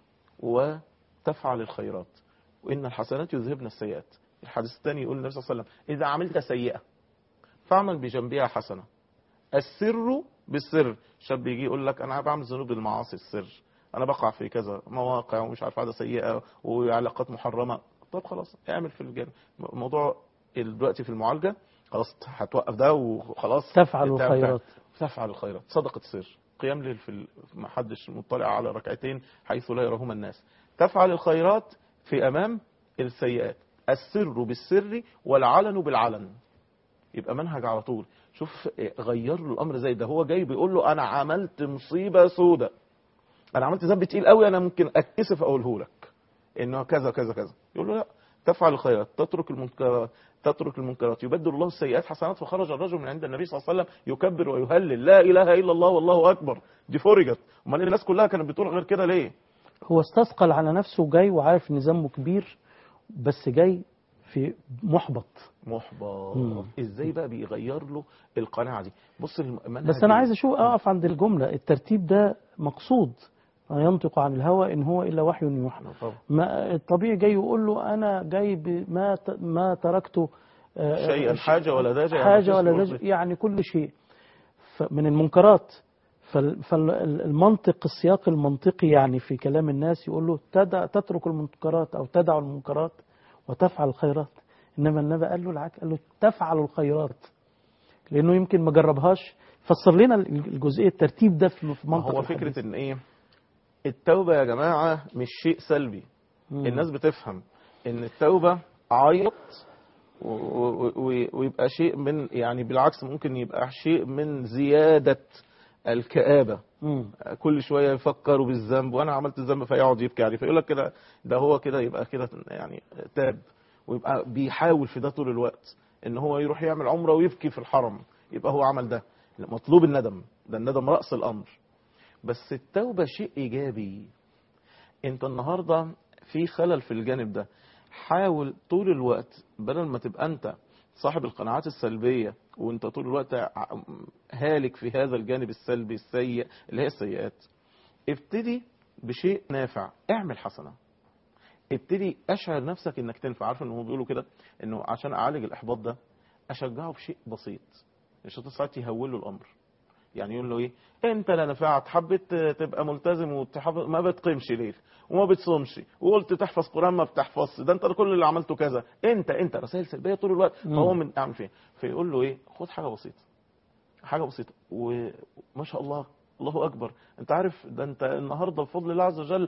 وتفعل الخيرات وإن الحسنات يذهبن السيئات الحديث الثاني يقول النبي صلى الله عليه وسلم إذا عملت سيئة فاعمل بجنبها حسنة السر بالسر شاب يجي يقول لك أنا بعمل ذنوب المعاصي السر أنا بقع في كذا مواقع ومش عارف عادة سيئة وعلاقات محرمة طب خلاص اعمل في الجانب الموضوع دلوقتي في المعالجة خلاص هتوقف ده وخلاص تفعل انت- الخيرات تفعل الخيرات صدقة سر قيام ليل في ال- ما حدش مطلع على ركعتين حيث لا يراهما الناس تفعل الخيرات في أمام السيئات السر بالسر والعلن بالعلن يبقى منهج على طول شوف إيه، غير له الأمر زي ده هو جاي بيقول له أنا عملت مصيبة سودة أنا عملت ذنب تقيل قوي أنا ممكن أتكسف أقوله لك إنه كذا كذا كذا يقول له لا تفعل الخيرات تترك المنكرات تترك المنكرات يبدل الله السيئات حسنات فخرج الرجل من عند النبي صلى الله عليه وسلم يكبر ويهلل لا اله الا الله والله اكبر دي فرجت امال الناس كلها كانت بتقول غير كده ليه هو استثقل على نفسه جاي وعارف ان ذنبه كبير بس جاي في محبط محبط مم. ازاي بقى بيغير له القناعه دي بص المنهج بس انا عايز اشوف اقف عند الجمله الترتيب ده مقصود ما ينطق عن الهوى ان هو الا وحي يوحى طبعا. ما الطبيعي جاي يقول له انا جاي بما ت- ما تركته آه، شيئا حاجه ولا داجه يعني حاجه مفيش ولا قرب. دجا يعني كل شيء ف- من المنكرات فالمنطق السياق المنطقي يعني في كلام الناس يقول له تدع تترك المنكرات او تدع المنكرات وتفعل الخيرات انما النبي قال له العكس قال له تفعل الخيرات لانه يمكن ما جربهاش فسر لنا الجزئيه الترتيب ده في في ما منطق هو الحديث. فكره ان ايه التوبه يا جماعه مش شيء سلبي مم. الناس بتفهم ان التوبه عيط و- و- و- ويبقى شيء من يعني بالعكس ممكن يبقى شيء من زياده الكآبه مم. كل شويه يفكروا بالذنب وانا عملت الذنب فيقعد يبكي عليه فيقول لك كده ده هو كده يبقى كده يعني تاب ويبقى بيحاول في ده طول الوقت ان هو يروح يعمل عمره ويبكي في الحرم يبقى هو عمل ده مطلوب الندم ده الندم رأس الامر بس التوبه شيء ايجابي انت النهارده في خلل في الجانب ده حاول طول الوقت بدل ما تبقى انت صاحب القناعات السلبية وانت طول الوقت ع- هالك في هذا الجانب السلبي السيء اللي هي السيئات ابتدي بشيء نافع اعمل حسنة ابتدي اشعر نفسك انك تنفع عارف ان هم بيقولوا كده انه عشان اعالج الاحباط ده اشجعه بشيء بسيط الشيطان ساعات يهول له الامر يعني يقول له ايه انت لا نفعت حبيت تبقى ملتزم وتحافظ ما بتقيمش ليل وما بتصومش وقلت تحفظ قران ما بتحفظش ده انت كل اللي عملته كذا انت انت رسائل سلبيه طول الوقت مم. فهو من اعمل فين فيقول له ايه خد حاجه بسيطه حاجه بسيطه وما شاء الله الله اكبر انت عارف ده انت النهارده بفضل الله عز وجل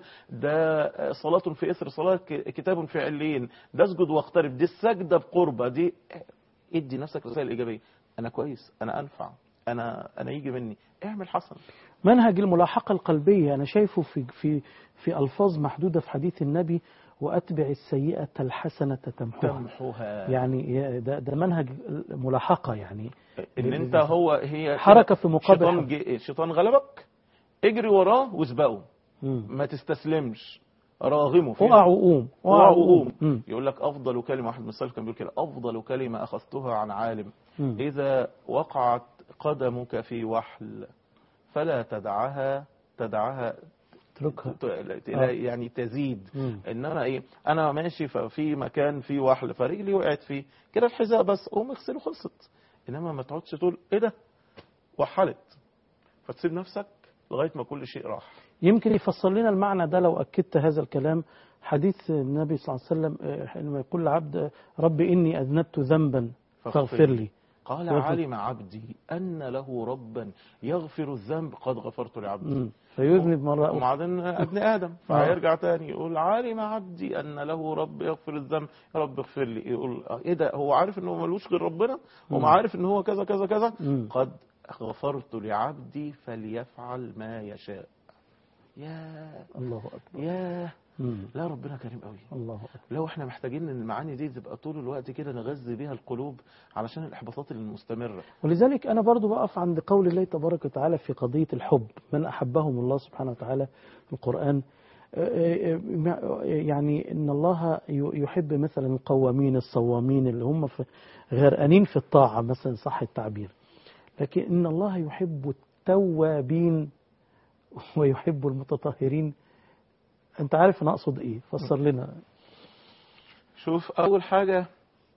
ده صلاه في اثر صلاه ك- كتاب في عليين ده اسجد واقترب دي السجده بقربه دي ادي نفسك رسائل ايجابيه انا كويس انا انفع انا انا يجي مني اعمل حسن منهج الملاحقة القلبية أنا شايفه في في في ألفاظ محدودة في حديث النبي وأتبع السيئة الحسنة تمحوها تمحوها يعني ده ده منهج الملاحقة يعني ان انت هو هي حركة في مقابل الشيطان حركة. جه- الشيطان غلبك اجري وراه واسبقه مم. ما تستسلمش راغمه فيه وقع وقوم وقع وقوم مم. يقول لك افضل كلمه واحد من السلف كان بيقول كده افضل كلمه اخذتها عن عالم مم. اذا وقعت قدمك في وحل فلا تدعها تدعها اتركها ت- ت- يعني تزيد مم. انما ايه انا ماشي في مكان فيه وحل فرجلي وقعت فيه كده الحذاء بس قوم اغسله خلصت انما ما تقعدش تقول ايه ده وحلت فتسيب نفسك لغايه ما كل شيء راح يمكن يفسر لنا المعنى ده لو أكدت هذا الكلام حديث النبي صلى الله عليه وسلم آه، حينما يقول العبد رب إني أذنبت ذنبا فاغفر لي قال يغفر. علم عبدي ان له ربا يغفر الذنب قد غفرت لعبدي مم. فيذنب مرة أخرى وبعدين ابن ادم فهيرجع تاني يقول علم عبدي ان له رب يغفر الذنب يا رب اغفر لي يقول آه، ايه ده هو عارف ان هو ملوش غير ربنا هو مم. عارف ان هو كذا كذا كذا مم. قد غفرت لعبدي فليفعل ما يشاء يا الله أكبر يا مم. لا ربنا كريم قوي الله أكبر لو احنا محتاجين ان المعاني دي تبقى طول الوقت كده نغذي بيها القلوب علشان الاحباطات المستمره ولذلك أنا برضو بقف عند قول الله تبارك وتعالى في قضية الحب من أحبهم الله سبحانه وتعالى في القرآن آه، آه، يعني إن الله يحب مثلا القوامين الصوامين اللي هم في غرقانين في الطاعة مثلا صح التعبير لكن إن الله يحب التوابين ويحب المتطهرين انت عارف انا اقصد ايه فسر لنا شوف أول حاجة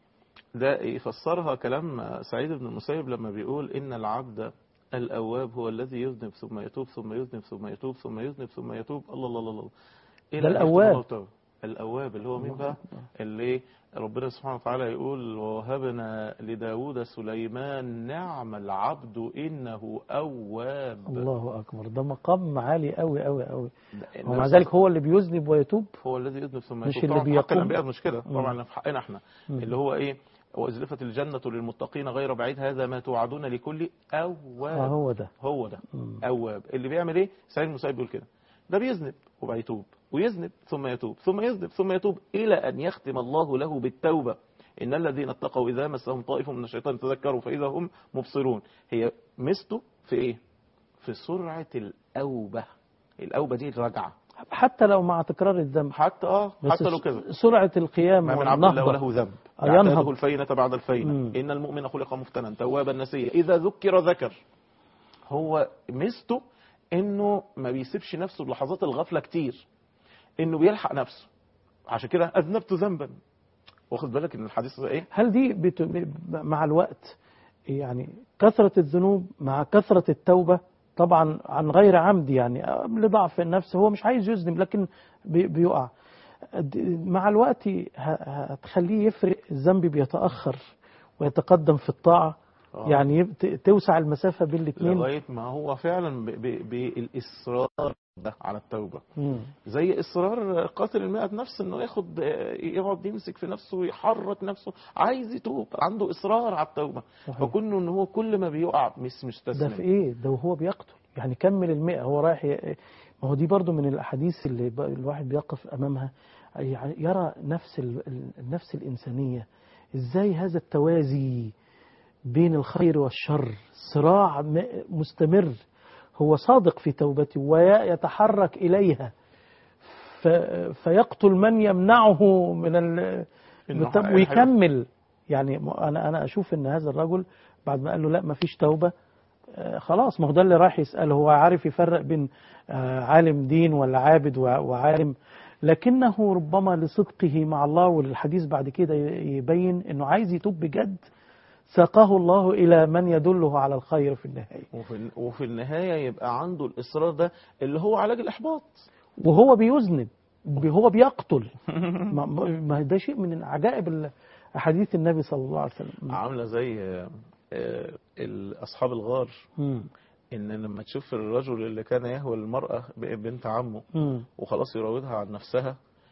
ده يفسرها كلام سعيد بن المسيب لما بيقول إن العبد الأواب هو الذي يذنب ثم يتوب ثم يذنب ثم يتوب ثم يذنب ثم يتوب الله الله الله, الله. إلى ده أن الأواب. يختم الله توبة. الأواب اللي هو مين بقى اللي ربنا سبحانه وتعالى يقول ووهبنا لداود سليمان نعم العبد إنه أواب الله اكبر ده مقام عالي قوي قوي قوي ده- ومع ذلك هو اللي بيذنب ويتوب هو الذي يذنب ثم مش يتوب اللي طبعا في حق بيقوم. الانبياء مش كده مم. طبعا في حقنا احنا مم. اللي هو ايه وازلفت الجنه للمتقين غير بعيد هذا ما توعدون لكل اه اواب هو ده هو ده مم. اواب اللي بيعمل ايه سعيد المسيب بيقول كده ده بيذنب وبعد يتوب ويذنب ثم يتوب ثم يذنب ثم يتوب الى ان يختم الله له بالتوبه ان الذين اتقوا اذا مسهم طائف من الشيطان تذكروا فاذا هم مبصرون هي مسته في ايه في سرعه الاوبه الاوبه دي الرجعه حتى لو مع تكرار الذنب حتى اه بس حتى لو كده سرعة القيام ما من عبد الله والنهضة وله ذنب آه، يعتاده ينهض. الفينة بعد الفينة مم. إن المؤمن خلق مفتنا توابا نسيا إذا ذكر ذكر هو ميزته إنه ما بيسيبش نفسه بلحظات الغفلة كتير إنه بيلحق نفسه عشان كده أذنبت ذنبا واخد بالك إن الحديث ده إيه هل دي بت... مع الوقت يعني كثرة الذنوب مع كثرة التوبة طبعا عن غير عمد يعني لضعف النفس هو مش عايز يذنب لكن بي... بيقع د- مع الوقت ه... هتخليه يفرق الذنب بيتأخر ويتقدم في الطاعة آه. يعني يب- ت- توسع المسافة بين الاثنين لغاية ما هو فعلا ب- ب- بالإصرار ده على التوبة مم. زي اصرار قاتل المئة نفس انه ياخد يقعد يمسك في نفسه ويحرك نفسه عايز يتوب عنده اصرار على التوبه صحيح. فكونه ان هو كل ما بيقع مش ده مستسلم في ايه ده وهو بيقتل يعني كمل المئة هو رايح ي... ما هو دي برضو من الأحاديث اللي ب... الواحد بيقف أمامها يعني يرى نفس ال... ال- النفس الإنسانية إزاي هذا التوازي بين الخير والشر صراع م... مستمر هو صادق في توبته ويتحرك إليها ف... فيقتل من يمنعه من ال... إنه بت- حق- ويكمل يعني م- أنا أنا أشوف إن هذا الرجل بعد ما قال له لا ما فيش توبة آه، خلاص ما هو ده اللي راح يسأله هو عارف يفرق بين آه، عالم دين ولا عابد وع- وعالم لكنه ربما لصدقه مع الله والحديث بعد كده ي- يبين انه عايز يتوب بجد ساقه الله الى من يدله على الخير في النهايه وفي, وفي النهايه يبقى عنده الاصرار ده اللي هو علاج الاحباط وهو بيذنب هو بيقتل ما- ما ده شيء من عجائب ال- احاديث النبي صلى الله عليه وسلم عامله زي آه، آه، ال- اصحاب الغار مم. ان لما تشوف الرجل اللي كان يهوى المراه ب- بنت عمه مم. وخلاص يراودها عن نفسها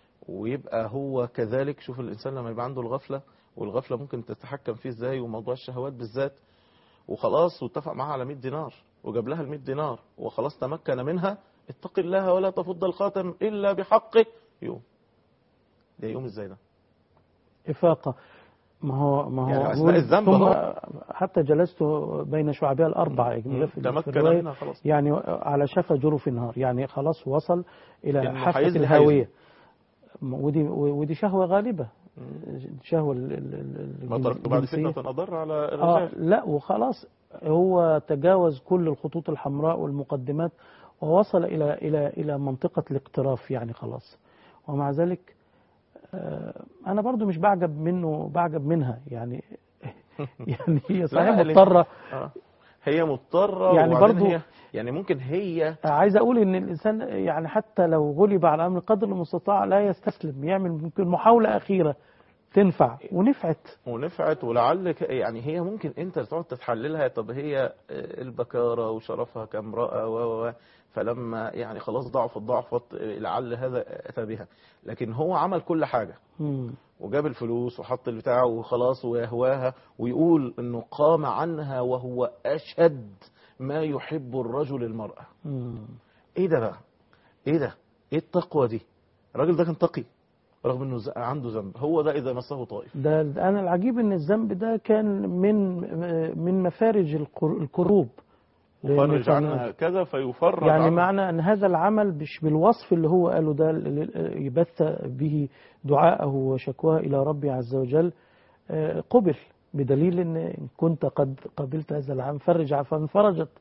ويبقى هو كذلك شوف الإنسان لما يبقى عنده الغفلة والغفلة ممكن تتحكم فيه إزاي وموضوع الشهوات بالذات وخلاص واتفق معاها على 100 دينار وجاب لها ال 100 دينار وخلاص تمكن منها اتق الله ولا تفض الخاتم إلا بحقه يوم ده يوم ازاي ده إفاقة ما هو ما هو يعني أثناء بيقول الذنب ثم أهو. حتى جلست بين شعبها الأربع ده في- في تمكن الرواية. منها خلاص يعني على شفا جرف النهار يعني خلاص وصل إلى إنه حافة هيزني الهاوية ودي ودي شهوة غالبة شهوة ال- ال- ال- ما تركت بعد الجنسية. فتنة أضر على آه الرجال لا وخلاص هو تجاوز كل الخطوط الحمراء والمقدمات ووصل إلى إلى إلى منطقة الاقتراف يعني خلاص ومع ذلك آه، أنا برضو مش بعجب منه بعجب منها يعني يعني هي صحيح لا، اللي- مضطرة آه. هي مضطرة يعني وبعدين برضو- هي يعني ممكن هي عايز أقول إن الإنسان يعني حتى لو غلب على أمر قدر المستطاع لا يستسلم يعمل ممكن محاولة أخيرة تنفع ونفعت ونفعت ولعل ك- يعني هي ممكن انت تقعد تتحللها طب هي آه، البكارة وشرفها كامرأة و و و فلما يعني خلاص ضعفت ضعفت آه، لعل هذا اتى بها لكن هو عمل كل حاجة مم. وجاب الفلوس وحط البتاع وخلاص ويهواها ويقول انه قام عنها وهو اشد ما يحب الرجل المرأة مم. ايه ده بقى ايه ده ايه التقوى دي الراجل ده كان تقي رغم انه ز- عنده ذنب هو ده اذا مسه طائف ده ده انا العجيب ان الذنب ده كان من من مفارج القر- الكروب لأن فرج كان- عنها كذا فيفرج يعني عنها. معنى ان هذا العمل مش بالوصف اللي هو قاله ده اللي يبث به دعاءه وشكواه الى ربي عز وجل آه، قبل بدليل ان إن كنت قد قبلت هذا العمل فرج ع- فانفرجت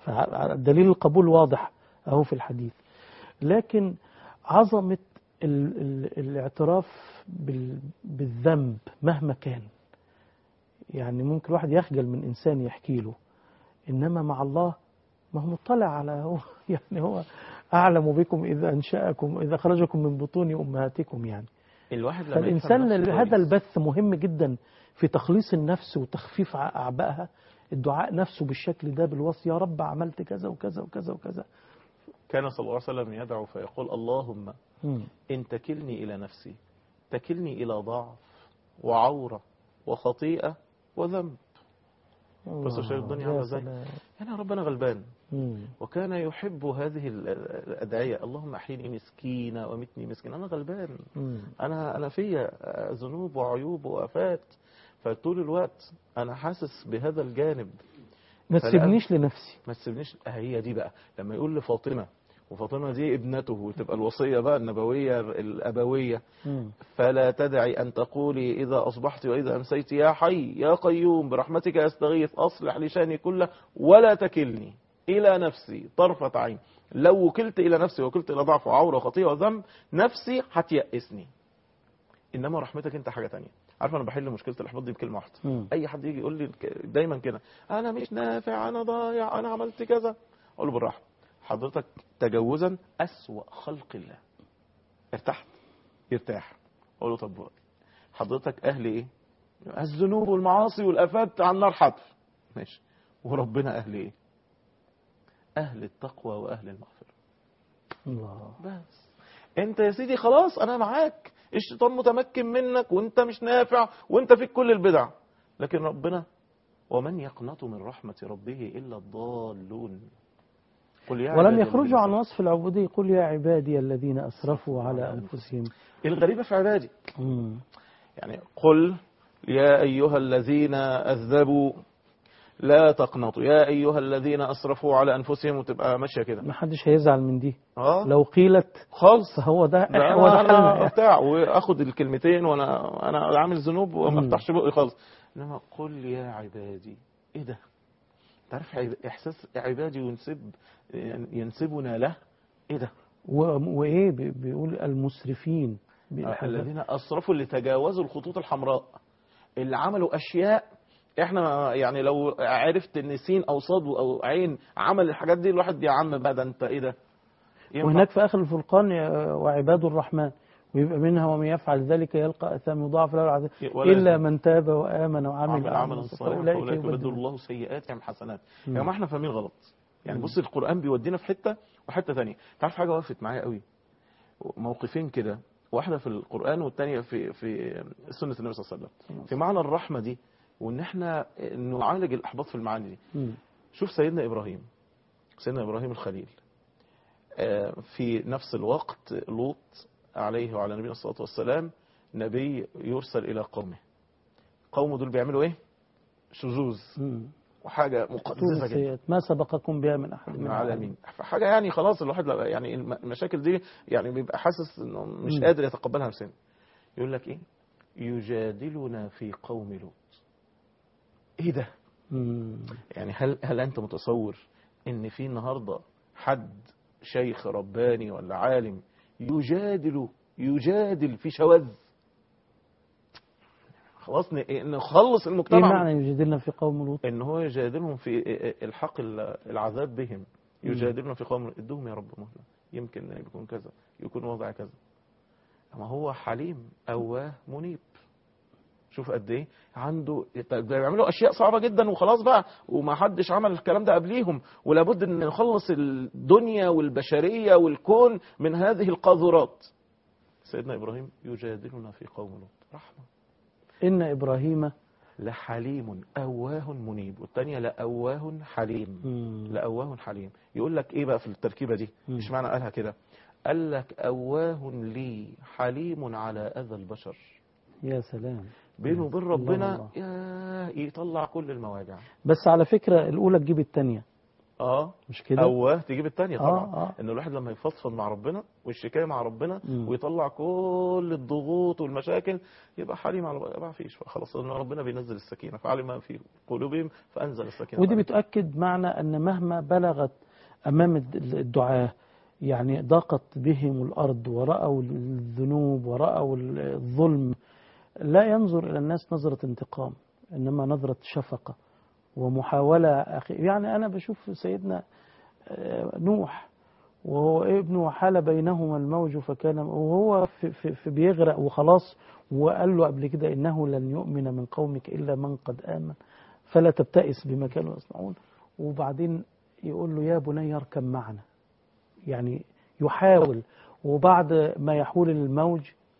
فدليل القبول واضح أهو في الحديث لكن عظمة ال ال الاعتراف بال بالذنب مهما كان يعني ممكن الواحد يخجل من إنسان يحكي له إنما مع الله ما هو مطلع على هو يعني هو أعلم بكم إذا أنشأكم إذا خرجكم من بطون أمهاتكم يعني الواحد لما فالإنسان يفهم نفسه هذا كويس. البث مهم جدا في تخليص النفس وتخفيف ع- أعبائها الدعاء نفسه بالشكل ده بالوصي يا رب عملت كذا وكذا وكذا وكذا كان صلى الله عليه وسلم يدعو فيقول اللهم مم. إن تكلني إلى نفسي تكلني إلى ضعف وعورة وخطيئة وذنب بس شايف الدنيا يا عاملة ازاي؟ سلام. يعني ربنا غلبان مم. وكان يحب هذه ال- الأدعية اللهم أحيني مسكينة ومتني مسكين أنا غلبان مم. أنا أنا فيا ذنوب وعيوب وآفات فطول الوقت أنا حاسس بهذا الجانب ما فالآن- تسيبنيش لنفسي ما تسيبنيش هي دي بقى لما يقول لفاطمة وفاطمة دي ابنته وتبقى الوصية بقى النبوية الأبوية مم. فلا تدعي أن تقولي إذا أصبحت وإذا أمسيت يا حي يا قيوم برحمتك أستغيث أصلح لي شأني كله ولا تكلني إلى نفسي طرفة عين لو وكلت إلى نفسي وكلت إلى ضعف وعورة وخطيئة وذنب نفسي هتيأسني إنما رحمتك أنت حاجة تانية عارف أنا بحل مشكلة الإحباط دي بكلمة واحدة مم. اي حد يجي يقول لي ك- دايما كده انا مش نافع انا ضايع انا عملت كذا اقول له بالراحه حضرتك تجوزا اسوا خلق الله ارتحت يرتاح اقول له طب حضرتك اهل ايه الذنوب والمعاصي والافات على النار حتف ماشي وربنا اهل ايه اهل التقوى واهل المغفره الله بس انت يا سيدي خلاص انا معاك الشيطان متمكن منك وانت مش نافع وانت فيك كل البدع لكن ربنا ومن يقنط من رحمة ربه إلا الضالون قل يا ولم عبادي يخرجوا الذين عن وصف العبودية قل يا عبادي الذين أسرفوا على على أنفسهم الغريبة في عبادي مم. يعني قل يا أيها الذين أذبوا لا تقنطوا يا أيها الذين أسرفوا على أنفسهم وتبقى ماشية كده ما حدش هيزعل من دي اه لو قيلت خالص فهو ده لا هو ده انا حالنا أنا بتاع واخد الكلمتين وانا انا عامل ذنوب وما مم. افتحش بقي خالص انما قل يا عبادي ايه ده انت عارف عب- احساس عبادي ينسب ينسبنا له ايه ده و- وايه بي- بيقول المسرفين آه، بالحاجات. الذين اسرفوا اللي تجاوزوا الخطوط الحمراء اللي عملوا اشياء احنا يعني لو عرفت ان سين او صاد او عين عمل الحاجات دي الواحد يا عم بقى ده انت ايه ده ينفع؟ وهناك في آخر الفرقان يا- وعباد الرحمن ويبقى منها ومن يفعل ذلك يلقى أثام يضاعف له العذاب ولا إلا يزال. من تاب وآمن وعمل عمل عملا عملا صالحا فأولئك فاولئك يبدل يبدل الله سيئاتهم حسنات يا مم. جماعه احنا فاهمين غلط يعني مم. بص القران بيودينا في حته وحته ثانيه تعرف حاجه وقفت معايا قوي موقفين كده واحده في القران والثانيه في في سنه النبي صلى الله عليه وسلم في معنى الرحمه دي وان احنا نعالج الاحباط في المعاني دي مم. شوف سيدنا ابراهيم سيدنا ابراهيم الخليل آه، في نفس الوقت لوط عليه وعلى نبينا الصلاه والسلام نبي يرسل الى قومه قومه دول بيعملوا ايه شذوذ مم. وحاجه طول مقدسه جدا السيئات ما سبقكم بها من أحد من العالمين فحاجه يعني خلاص الواحد لا- يعني الم- المشاكل دي يعني بيبقى حاسس انه مش مم. قادر يتقبلها نفسيا يقول لك ايه يجادلنا في قوم لوط ايه ده مم. يعني هل هل انت متصور ان في النهارده حد شيخ رباني ولا عالم يجادل يجادل في شواذ خلاص ن- نخلص إيه المجتمع معنى يجادلنا في قوم لوط ان هو يجادلهم في الحق العذاب بهم مم. يجادلهم في قوم ادوهم يا رب مهله يمكن يكون كذا يكون وضع كذا اما هو حليم اواه منيب شوف قد ايه عنده ده بيعملوا اشياء صعبه جدا وخلاص بقى وما حدش عمل الكلام ده قبليهم ولابد ان نخلص الدنيا والبشريه والكون من هذه القاذورات سيدنا ابراهيم يجادلنا في قوم لوط رحمه إن إبراهيم لحليم أواه منيب والثانية لأواه حليم مم. لأواه حليم يقول لك إيه بقى في التركيبة دي مم. مش معنى قالها كده قال لك أواه لي حليم على أذى البشر يا سلام بينه وبين الله ربنا الله. يا يطلع كل المواجع بس على فكرة الأولى تجيب الثانية اه مش كده أواه تجيب التانية طبعا آه، آه. ان الواحد لما يفضفض مع ربنا والشكاية مع ربنا مم. ويطلع كل الضغوط والمشاكل يبقى حليم على ما فيش خلاص ان ربنا بينزل السكينة فعلم ما في قلوبهم فأنزل السكينة ودي عليهم. بتؤكد معنى أن مهما بلغت أمام الد- الدعاة يعني ضاقت بهم الأرض ورأوا الذنوب ورأوا الظلم لا ينظر إلى الناس نظرة انتقام إنما نظرة شفقة ومحاولة أخي يعني أنا بشوف سيدنا آه، نوح وهو ابنه حال بينهما الموج فكان وهو في, في, في بيغرق وخلاص وقال له قبل كده إنه لن يؤمن من قومك إلا من قد آمن فلا تبتئس بما كانوا يصنعون وبعدين يقول له يا بني اركب معنا يعني يحاول وبعد ما يحول الموج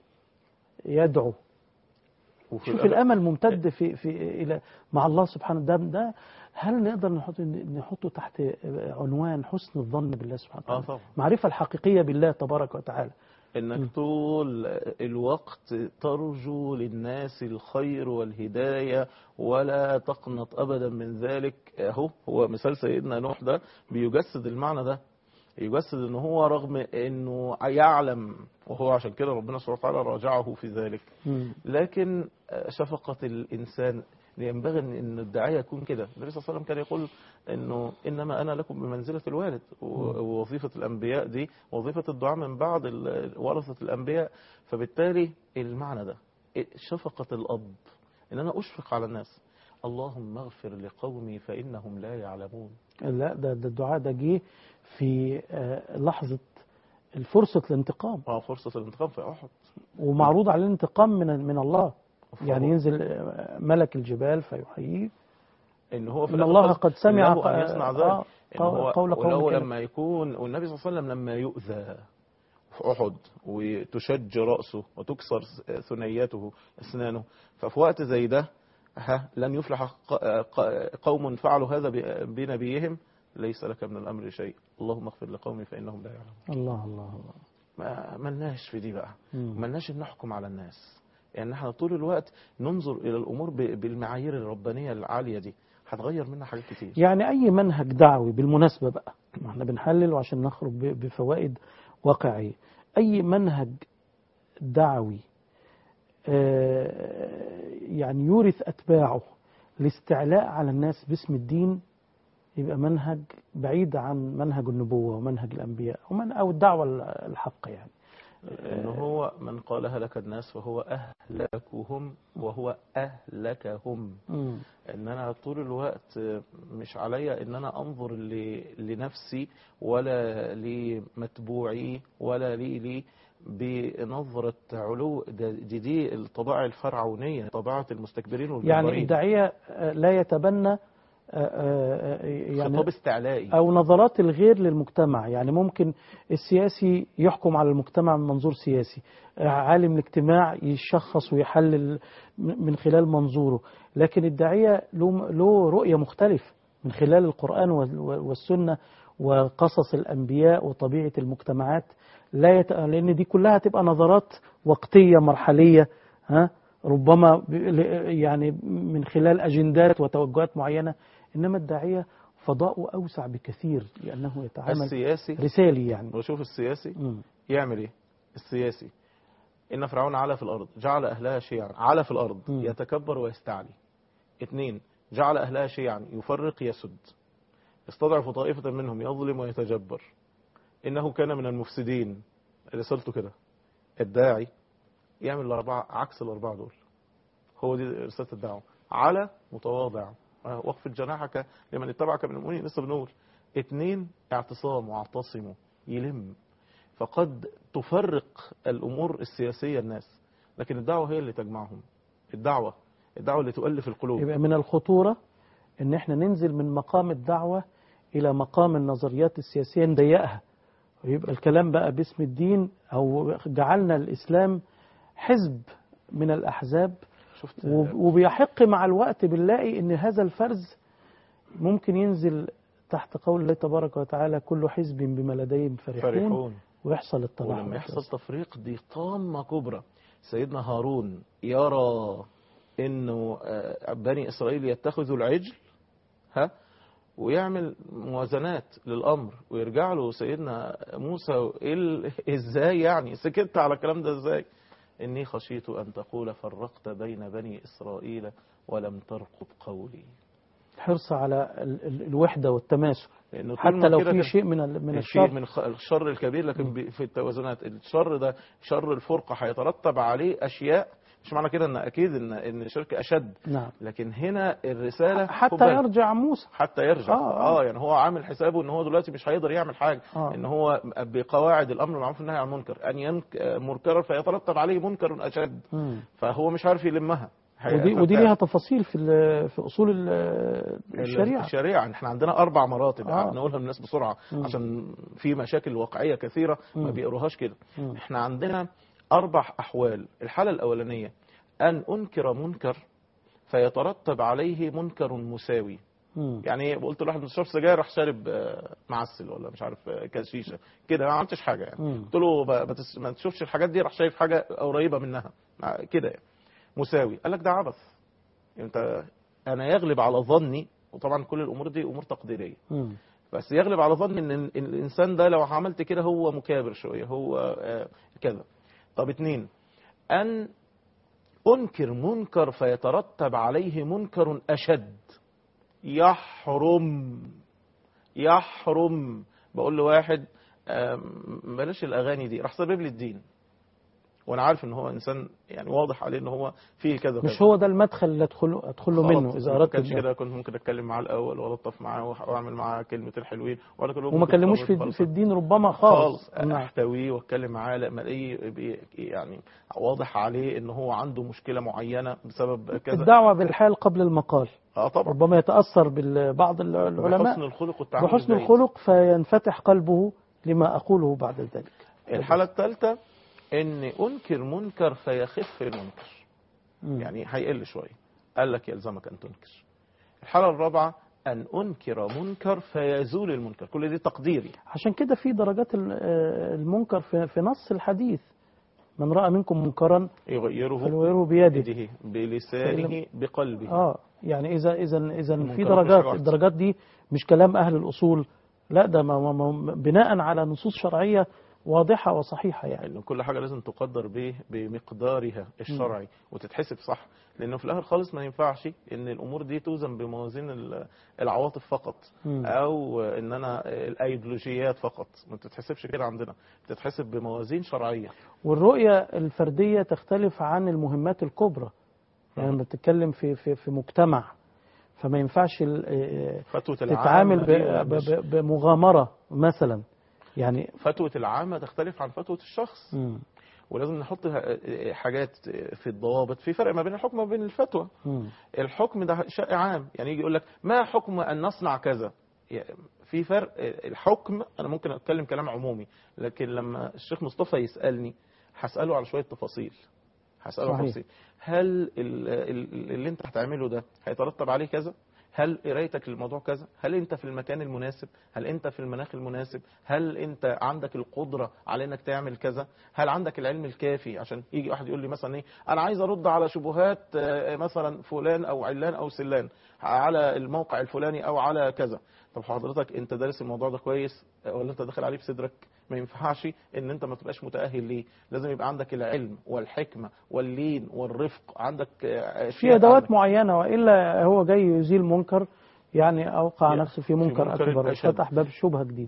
يدعو وفي شوف الأمل- الامل ممتد في في الى مع الله سبحانه ده ده هل نقدر نحط نحطه تحت عنوان حسن الظن بالله سبحانه اه وتعالى طبعا المعرفه الحقيقيه بالله تبارك وتعالى انك طول الوقت ترجو للناس الخير والهداية ولا تقنط ابدا من ذلك اهو هو مثال سيدنا نوح ده بيجسد المعنى ده يجسد ان هو رغم انه يعلم وهو عشان كده ربنا سبحانه وتعالى راجعه في ذلك لكن شفقة الإنسان ينبغي أن- ان الداعية يكون كده النبي صلى الله عليه وسلم كان يقول انه انما انا لكم بمنزله الوالد و- ووظيفه الانبياء دي وظيفه الدعاء من بعد ال- ورثه الانبياء فبالتالي المعنى ده شفقه الاب ان انا اشفق على الناس اللهم اغفر لقومي فانهم لا يعلمون لا ده ده الدعاء ده جه في آه، لحظه فرصه الانتقام اه فرصه الانتقام في احد ومعروض عليه الانتقام من من الله فهو- يعني ينزل آه، ملك الجبال فيحييه ان هو في ان الآخر الله خالص قد سمع له ان يصنع ذلك آه، إن هو قول ولو قومك لما يكون والنبي صلى الله عليه وسلم لما يؤذى في أحد وتشج رأسه وتكسر ثنياته أسنانه ففي وقت زي ده ها لن يفلح ق- ق- قوم فعلوا هذا ب- بنبيهم ليس لك من الأمر شيء اللهم اغفر لقومي فإنهم لا يعلمون الله الله الله ما ملناش في دي بقى مم. ملناش ان نحكم على الناس يعني احنا طول الوقت ننظر الى الامور ب- بالمعايير الربانيه العاليه دي هتغير منا حاجات كتير يعني أي منهج دعوي بالمناسبة بقى ما احنا بنحلل وعشان نخرج ب- بفوائد واقعية أي منهج دعوي آه، يعني يورث أتباعه الاستعلاء على الناس باسم الدين يبقى منهج بعيد عن منهج النبوة ومنهج الأنبياء ومن أو الدعوة الحق يعني ان هو من قال هلك الناس فهو اهلكهم وهو اهلكهم مم. ان انا طول الوقت مش عليا ان انا انظر ل- لنفسي ولا لمتبوعي ولا لي لي بنظرة علو ده- دي دي الطباع الفرعونية طباعة المستكبرين يعني والجبارين الداعية آه، لا يتبنى آه، آه، آه، يعني خطاب استعلائي أو نظرات الغير للمجتمع يعني ممكن السياسي يحكم على المجتمع من منظور سياسي عالم الاجتماع يشخص ويحلل من خلال منظوره لكن الداعية له له رؤية مختلفة من خلال القرآن وال- والسنة وقصص الأنبياء وطبيعة المجتمعات لا يت... لأن دي كلها تبقى نظرات وقتية مرحلية ها ربما ب- ل- يعني من خلال أجندات وتوجهات معينة إنما الداعية فضاؤه أوسع بكثير لأنه يتعامل السياسي رسالي يعني وشوف السياسي مم. يعمل ايه السياسي ان فرعون علا في الارض جعل اهلها شيعا علا في الارض مم. يتكبر ويستعلي اثنين جعل اهلها شيعا يفرق يسد يستضعف طائفة منهم يظلم ويتجبر انه كان من المفسدين رسالته كده الداعي يعمل الاربعة عكس الاربعة دول هو دي رسالة الدعوة على متواضع آه، واخفض جناحك لمن اتبعك من المؤمنين لسه بنقول اتنين اعتصام واعتصموا يلم فقد تفرق الامور السياسيه الناس لكن الدعوه هي اللي تجمعهم الدعوه الدعوه اللي تؤلف القلوب يبقى من الخطورة ان احنا ننزل من مقام الدعوة الى مقام النظريات السياسية نضيقها ويبقى الكلام بقى باسم الدين او جعلنا الاسلام حزب من الاحزاب شفت وب- وبيحق مع الوقت بنلاقي ان هذا الفرز ممكن ينزل تحت قول الله تبارك وتعالى كل حزب بما لديهم فرحون, فرحون ويحصل التلاحم ولما يحصل تفريق دي طامه كبرى سيدنا هارون يرى انه آه، بني اسرائيل يتخذوا العجل ها ويعمل موازنات للامر ويرجع له سيدنا موسى إيه ال- ازاي يعني سكت على الكلام ده ازاي اني خشيت ان تقول فرقت بين بني اسرائيل ولم ترقب قولي الحرص على ال- ال- الوحدة والتماسك لانه طول حتى ما لو كده في كان- شيء من ال- من في الشر من خ- الشر الكبير لكن بي- في التوازنات الشر ده شر الفرقه هيترتب عليه اشياء مش معنى كده ان اكيد ان ان الشرك اشد نعم لكن هنا الرساله خد حتى بالك. يرجع موسى حتى يرجع آه، اه, آه. يعني هو عامل حسابه ان هو دلوقتي مش هيقدر يعمل حاجه آه. ان هو بقواعد الامر بالمعروف والنهي عن المنكر ان ينك منكرا فيترتب عليه منكر اشد مم. فهو مش عارف يلمها ودي ودي ليها تفاصيل في ال- في اصول ال- الشريعه الشريعه احنا عندنا اربع مراتب آه. نقولها للناس بسرعه مم. عشان في مشاكل واقعيه كثيره ما مم. بيقروهاش كده مم. احنا عندنا اربع احوال الحاله الاولانيه ان انكر منكر فيترتب عليه منكر مساوي مم. يعني قلت لواحد من شرب سجاير راح شارب آه، معسل ولا مش عارف آه، كاس شيشه كده ما عملتش حاجه يعني مم. قلت له ب- بتس- ما تشوفش الحاجات دي راح شايف حاجه قريبه منها مع- كده يعني مساوي قال لك ده عبث انت انا يغلب على ظني وطبعا كل الامور دي امور تقديريه مم. بس يغلب على ظني ان ال- الانسان ده لو عملت كده هو مكابر شويه هو آه، كذا طب اتنين ان انكر منكر فيترتب عليه منكر اشد يحرم يحرم بقول لواحد آم، بلاش الاغاني دي راح سبب لي الدين وانا عارف ان هو انسان يعني واضح عليه ان هو فيه كذا مش كذا. هو ده المدخل اللي ادخله ادخله منه خلاص، اذا ما اردت كانش ده. كده كنت ممكن اتكلم معاه الاول والطف معاه واعمل معاه كلمه الحلوين ولا كل وما كلموش في في الدين ربما خالص خالص نعم احتويه واتكلم معاه لما الاقيه بي- يعني واضح عليه ان هو عنده مشكله معينه بسبب كذا الدعوه بالحال قبل المقال اه طبعا ربما يتاثر ببعض العلماء بحسن الخلق والتعامل بحسن الجيد. الخلق فينفتح قلبه لما اقوله بعد ذلك الحاله الثالثه ان انكر منكر فيخف المنكر مم. يعني هيقل شويه قال لك يلزمك ان تنكر الحاله الرابعه ان انكر منكر فيزول المنكر كل دي تقديري عشان كده في درجات ال- آه، المنكر في في نص الحديث من راى منكم منكرا يغيره فليغيره بيده بيده بلسانه بقلبه اه يعني اذا اذا اذا المنكرات في مش درجات حاجة واحدة. الدرجات دي مش كلام اهل الاصول لا ده ما ما ما بناء على نصوص شرعيه واضحه وصحيحه يعني ان كل حاجه لازم تقدر به بمقدارها الشرعي وتتحسب صح لانه في الاخر خالص ما ينفعش ان الامور دي توزن بموازين ال- العواطف فقط مم. او ان انا الايديولوجيات فقط ما بتتحسبش كده عندنا بتتحسب بموازين شرعيه والرؤيه الفرديه تختلف عن المهمات الكبرى يعني لما بتتكلم في في في مجتمع فما ينفعش ال- آه، فتوى العامه تتعامل ب- دي ب- مش- ب- بمغامره مثلا يعني فتوى العامه تختلف عن فتوى الشخص مم. ولازم نحط ه- حاجات في الضوابط في فرق ما بين الحكم وبين الفتوى مم. الحكم ده شيء عام يعني يجي يقول لك ما حكم ان نصنع كذا يعني في فرق الحكم انا ممكن اتكلم كلام عمومي لكن لما الشيخ مصطفى يسالني هساله على شويه تفاصيل هساله على صحيح. تفاصيل هل ال- ال- اللي انت هتعمله ده هيترتب عليه كذا هل قرايتك للموضوع كذا هل انت في المكان المناسب هل انت في المناخ المناسب هل انت عندك القدره على انك تعمل كذا هل عندك العلم الكافي عشان يجي واحد يقول لي مثلا ايه انا عايز ارد على شبهات آه، مثلا فلان او علان او سلان على الموقع الفلاني او على كذا طب حضرتك انت دارس الموضوع ده كويس ولا انت داخل عليه بصدرك ما ينفعش ان انت ما تبقاش متاهل ليه لازم يبقى عندك العلم والحكمه واللين والرفق عندك آه، في أشياء ادوات عندك. معينه والا هو جاي يزيل منكر يعني اوقع يعني نفسه في منكر منكر اكبر أشد. وفتح باب شبهه جديد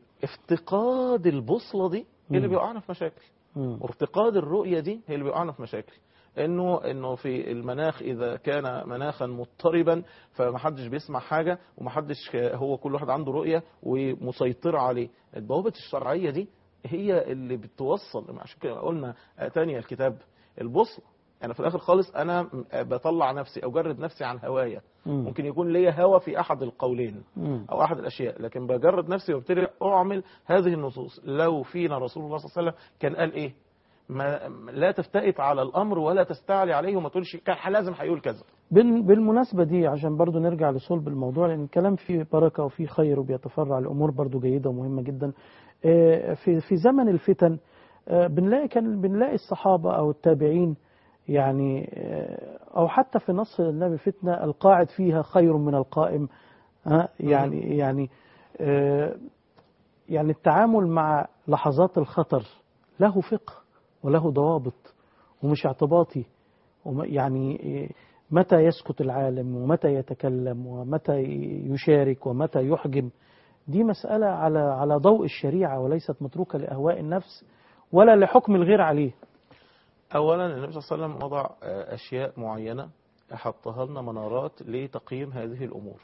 افتقاد البوصله دي هي اللي مم. بيوقعنا في مشاكل مم. وارتقاد الرؤية دي هي اللي بيوقعنا في مشاكل انه انه في المناخ اذا كان مناخا مضطربا فمحدش بيسمع حاجه ومحدش هو كل واحد عنده رؤيه ومسيطره عليه الضوابط الشرعيه دي هي اللي بتوصل عشان كده قلنا تاني الكتاب البوصله انا في الاخر خالص انا بطلع نفسي او جرد نفسي عن هوايا مم. ممكن يكون ليا هوى في احد القولين مم. او احد الاشياء لكن بجرد نفسي وابتدي اعمل هذه النصوص لو فينا رسول الله صلى الله عليه وسلم كان قال ايه ما لا تفتئت على الامر ولا تستعلي عليه وما تقولش كان لازم هيقول كذا بال- بالمناسبة دي عشان برضو نرجع لصلب الموضوع لأن الكلام فيه بركة وفيه خير وبيتفرع لأمور برضو جيدة ومهمة جدا آه، في في زمن الفتن آه، بنلاقي كان بنلاقي الصحابة أو التابعين يعني آه، أو حتى في نص النبي فتنة القاعد فيها خير من القائم ها يعني يعني آه، يعني التعامل مع لحظات الخطر له فقه وله ضوابط ومش اعتباطي وم- يعني آه، متى يسكت العالم ومتى يتكلم ومتى يشارك ومتى يحجم دي مسألة على على ضوء الشريعة وليست متروكة لأهواء النفس ولا لحكم الغير عليه اولا النبي صلى الله عليه وسلم وضع آه، اشياء معينه حطها لنا منارات لتقييم هذه الامور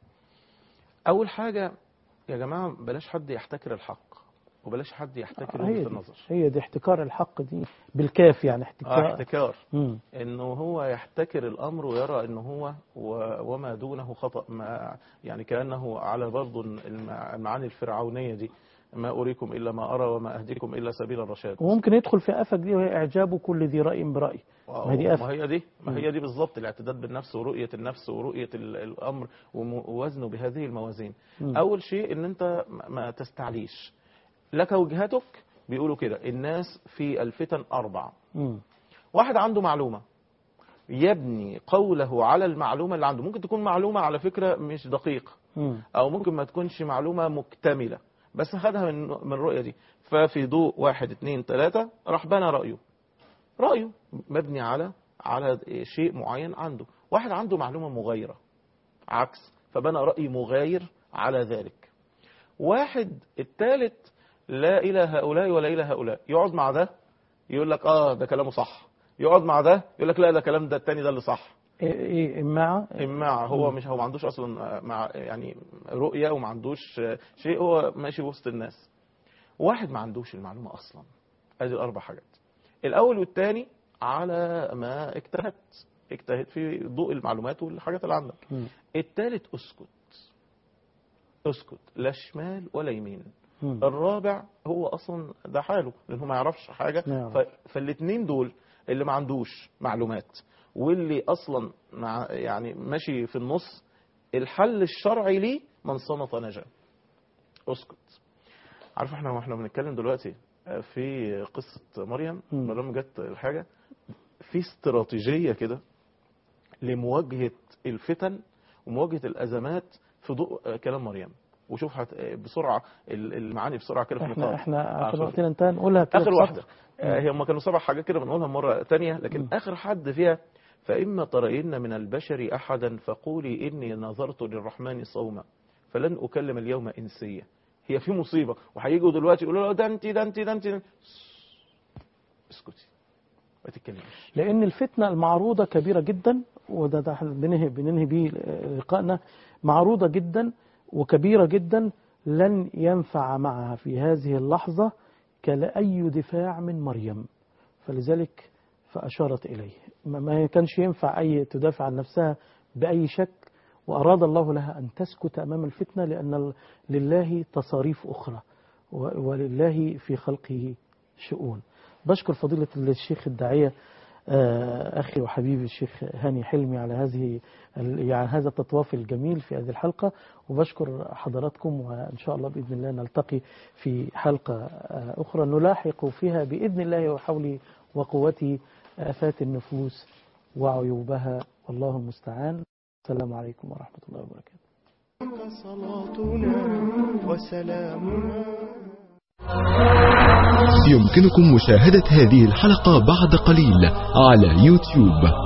اول حاجه يا جماعه بلاش حد يحتكر الحق وبلاش حد يحتكر هي وجهه دي, النظر هي دي احتكار الحق دي بالكاف يعني آه، احتكار احتكار مم. انه هو يحتكر الامر ويرى انه هو و- وما دونه خطا ما يعني كانه على برضه المع- المعاني الفرعونيه دي ما اريكم الا ما ارى وما اهديكم الا سبيل الرشاد وممكن يدخل في آفة دي وهي إعجاب كل ذي رأي برأي ما هي دي آفة ما هي دي ما هي دي بالظبط الاعتداد بالنفس ورؤيه النفس ورؤيه ال- الامر وم- ووزنه بهذه الموازين مم. اول شيء ان انت ما- ما تستعليش لك وجهتك بيقولوا كده الناس في الفتن اربع مم. واحد عنده معلومه يبني قوله على المعلومه اللي عنده ممكن تكون معلومه على فكره مش دقيقه مم. او ممكن ما تكونش معلومه مكتمله بس خدها من من الرؤيه دي ففي ضوء واحد اتنين تلاته راح بنى رايه رايه مبني على على شيء معين عنده واحد عنده معلومه مغايره عكس فبنى راي مغاير على ذلك واحد الثالث لا الى هؤلاء ولا الى هؤلاء يقعد مع ده يقول لك اه ده كلامه صح يقعد مع ده يقول لك لا ده كلام ده التاني ده اللي صح إيه إيه إماعة إماع هو مش هو ما عندوش اصلا مع يعني رؤيه وما عندوش شيء هو ماشي وسط الناس واحد ما عندوش المعلومه اصلا ادي الاربع حاجات الاول والثاني على ما اجتهدت اجتهد في ضوء المعلومات والحاجات اللي عندك مم. الثالث اسكت اسكت لا شمال ولا يمين مم. الرابع هو اصلا ده حاله لانه ما يعرفش حاجه نعم. ف... فالاثنين دول اللي ما عندوش معلومات واللي اصلا مع يعني ماشي في النص الحل الشرعي ليه من صمت نجا اسكت عارف احنا واحنا بنتكلم دلوقتي في قصه مريم مم. مريم جت الحاجه في استراتيجيه كده لمواجهه الفتن ومواجهه الازمات في ضوء كلام مريم وشوف هت... بسرعه ال- المعاني بسرعه كده في احنا نقاط احنا عشان آخر- وقتنا انتهى نقولها كده اخر بسرعة. واحده آه، هي هم كانوا سبع حاجات كده بنقولها مره تانية لكن مم. اخر حد فيها فاما ترين من البشر احدا فقولي اني نظرت للرحمن صوما فلن اكلم اليوم انسيا هي في مصيبه وهيجوا دلوقتي يقولوا له ده انت ده انت ده انت اسكتي ما تتكلميش لأن الفتنة المعروضة كبيرة جدا وده ده احنا بننهي بننهي بيه لقائنا معروضة جدا وكبيرة جدا لن ينفع معها في هذه اللحظة كأي دفاع من مريم فلذلك فأشارت إليه ما- ما كانش ينفع أي تدافع عن نفسها بأي شك وأراد الله لها أن تسكت أمام الفتنة لأن ال- لله تصاريف أخرى و- ولله في خلقه شؤون بشكر فضيلة الشيخ الداعية آه، أخي وحبيبي الشيخ هاني حلمي على هذه ال- يعني هذا التطواف الجميل في هذه الحلقة وبشكر حضراتكم وإن شاء الله بإذن الله نلتقي في حلقة آه، أخرى نلاحق فيها بإذن الله وحوله وقوته آفات النفوس وعيوبها والله المستعان السلام عليكم ورحمة الله وبركاته صلاتنا وسلامنا يمكنكم مشاهدة هذه الحلقة بعد قليل على يوتيوب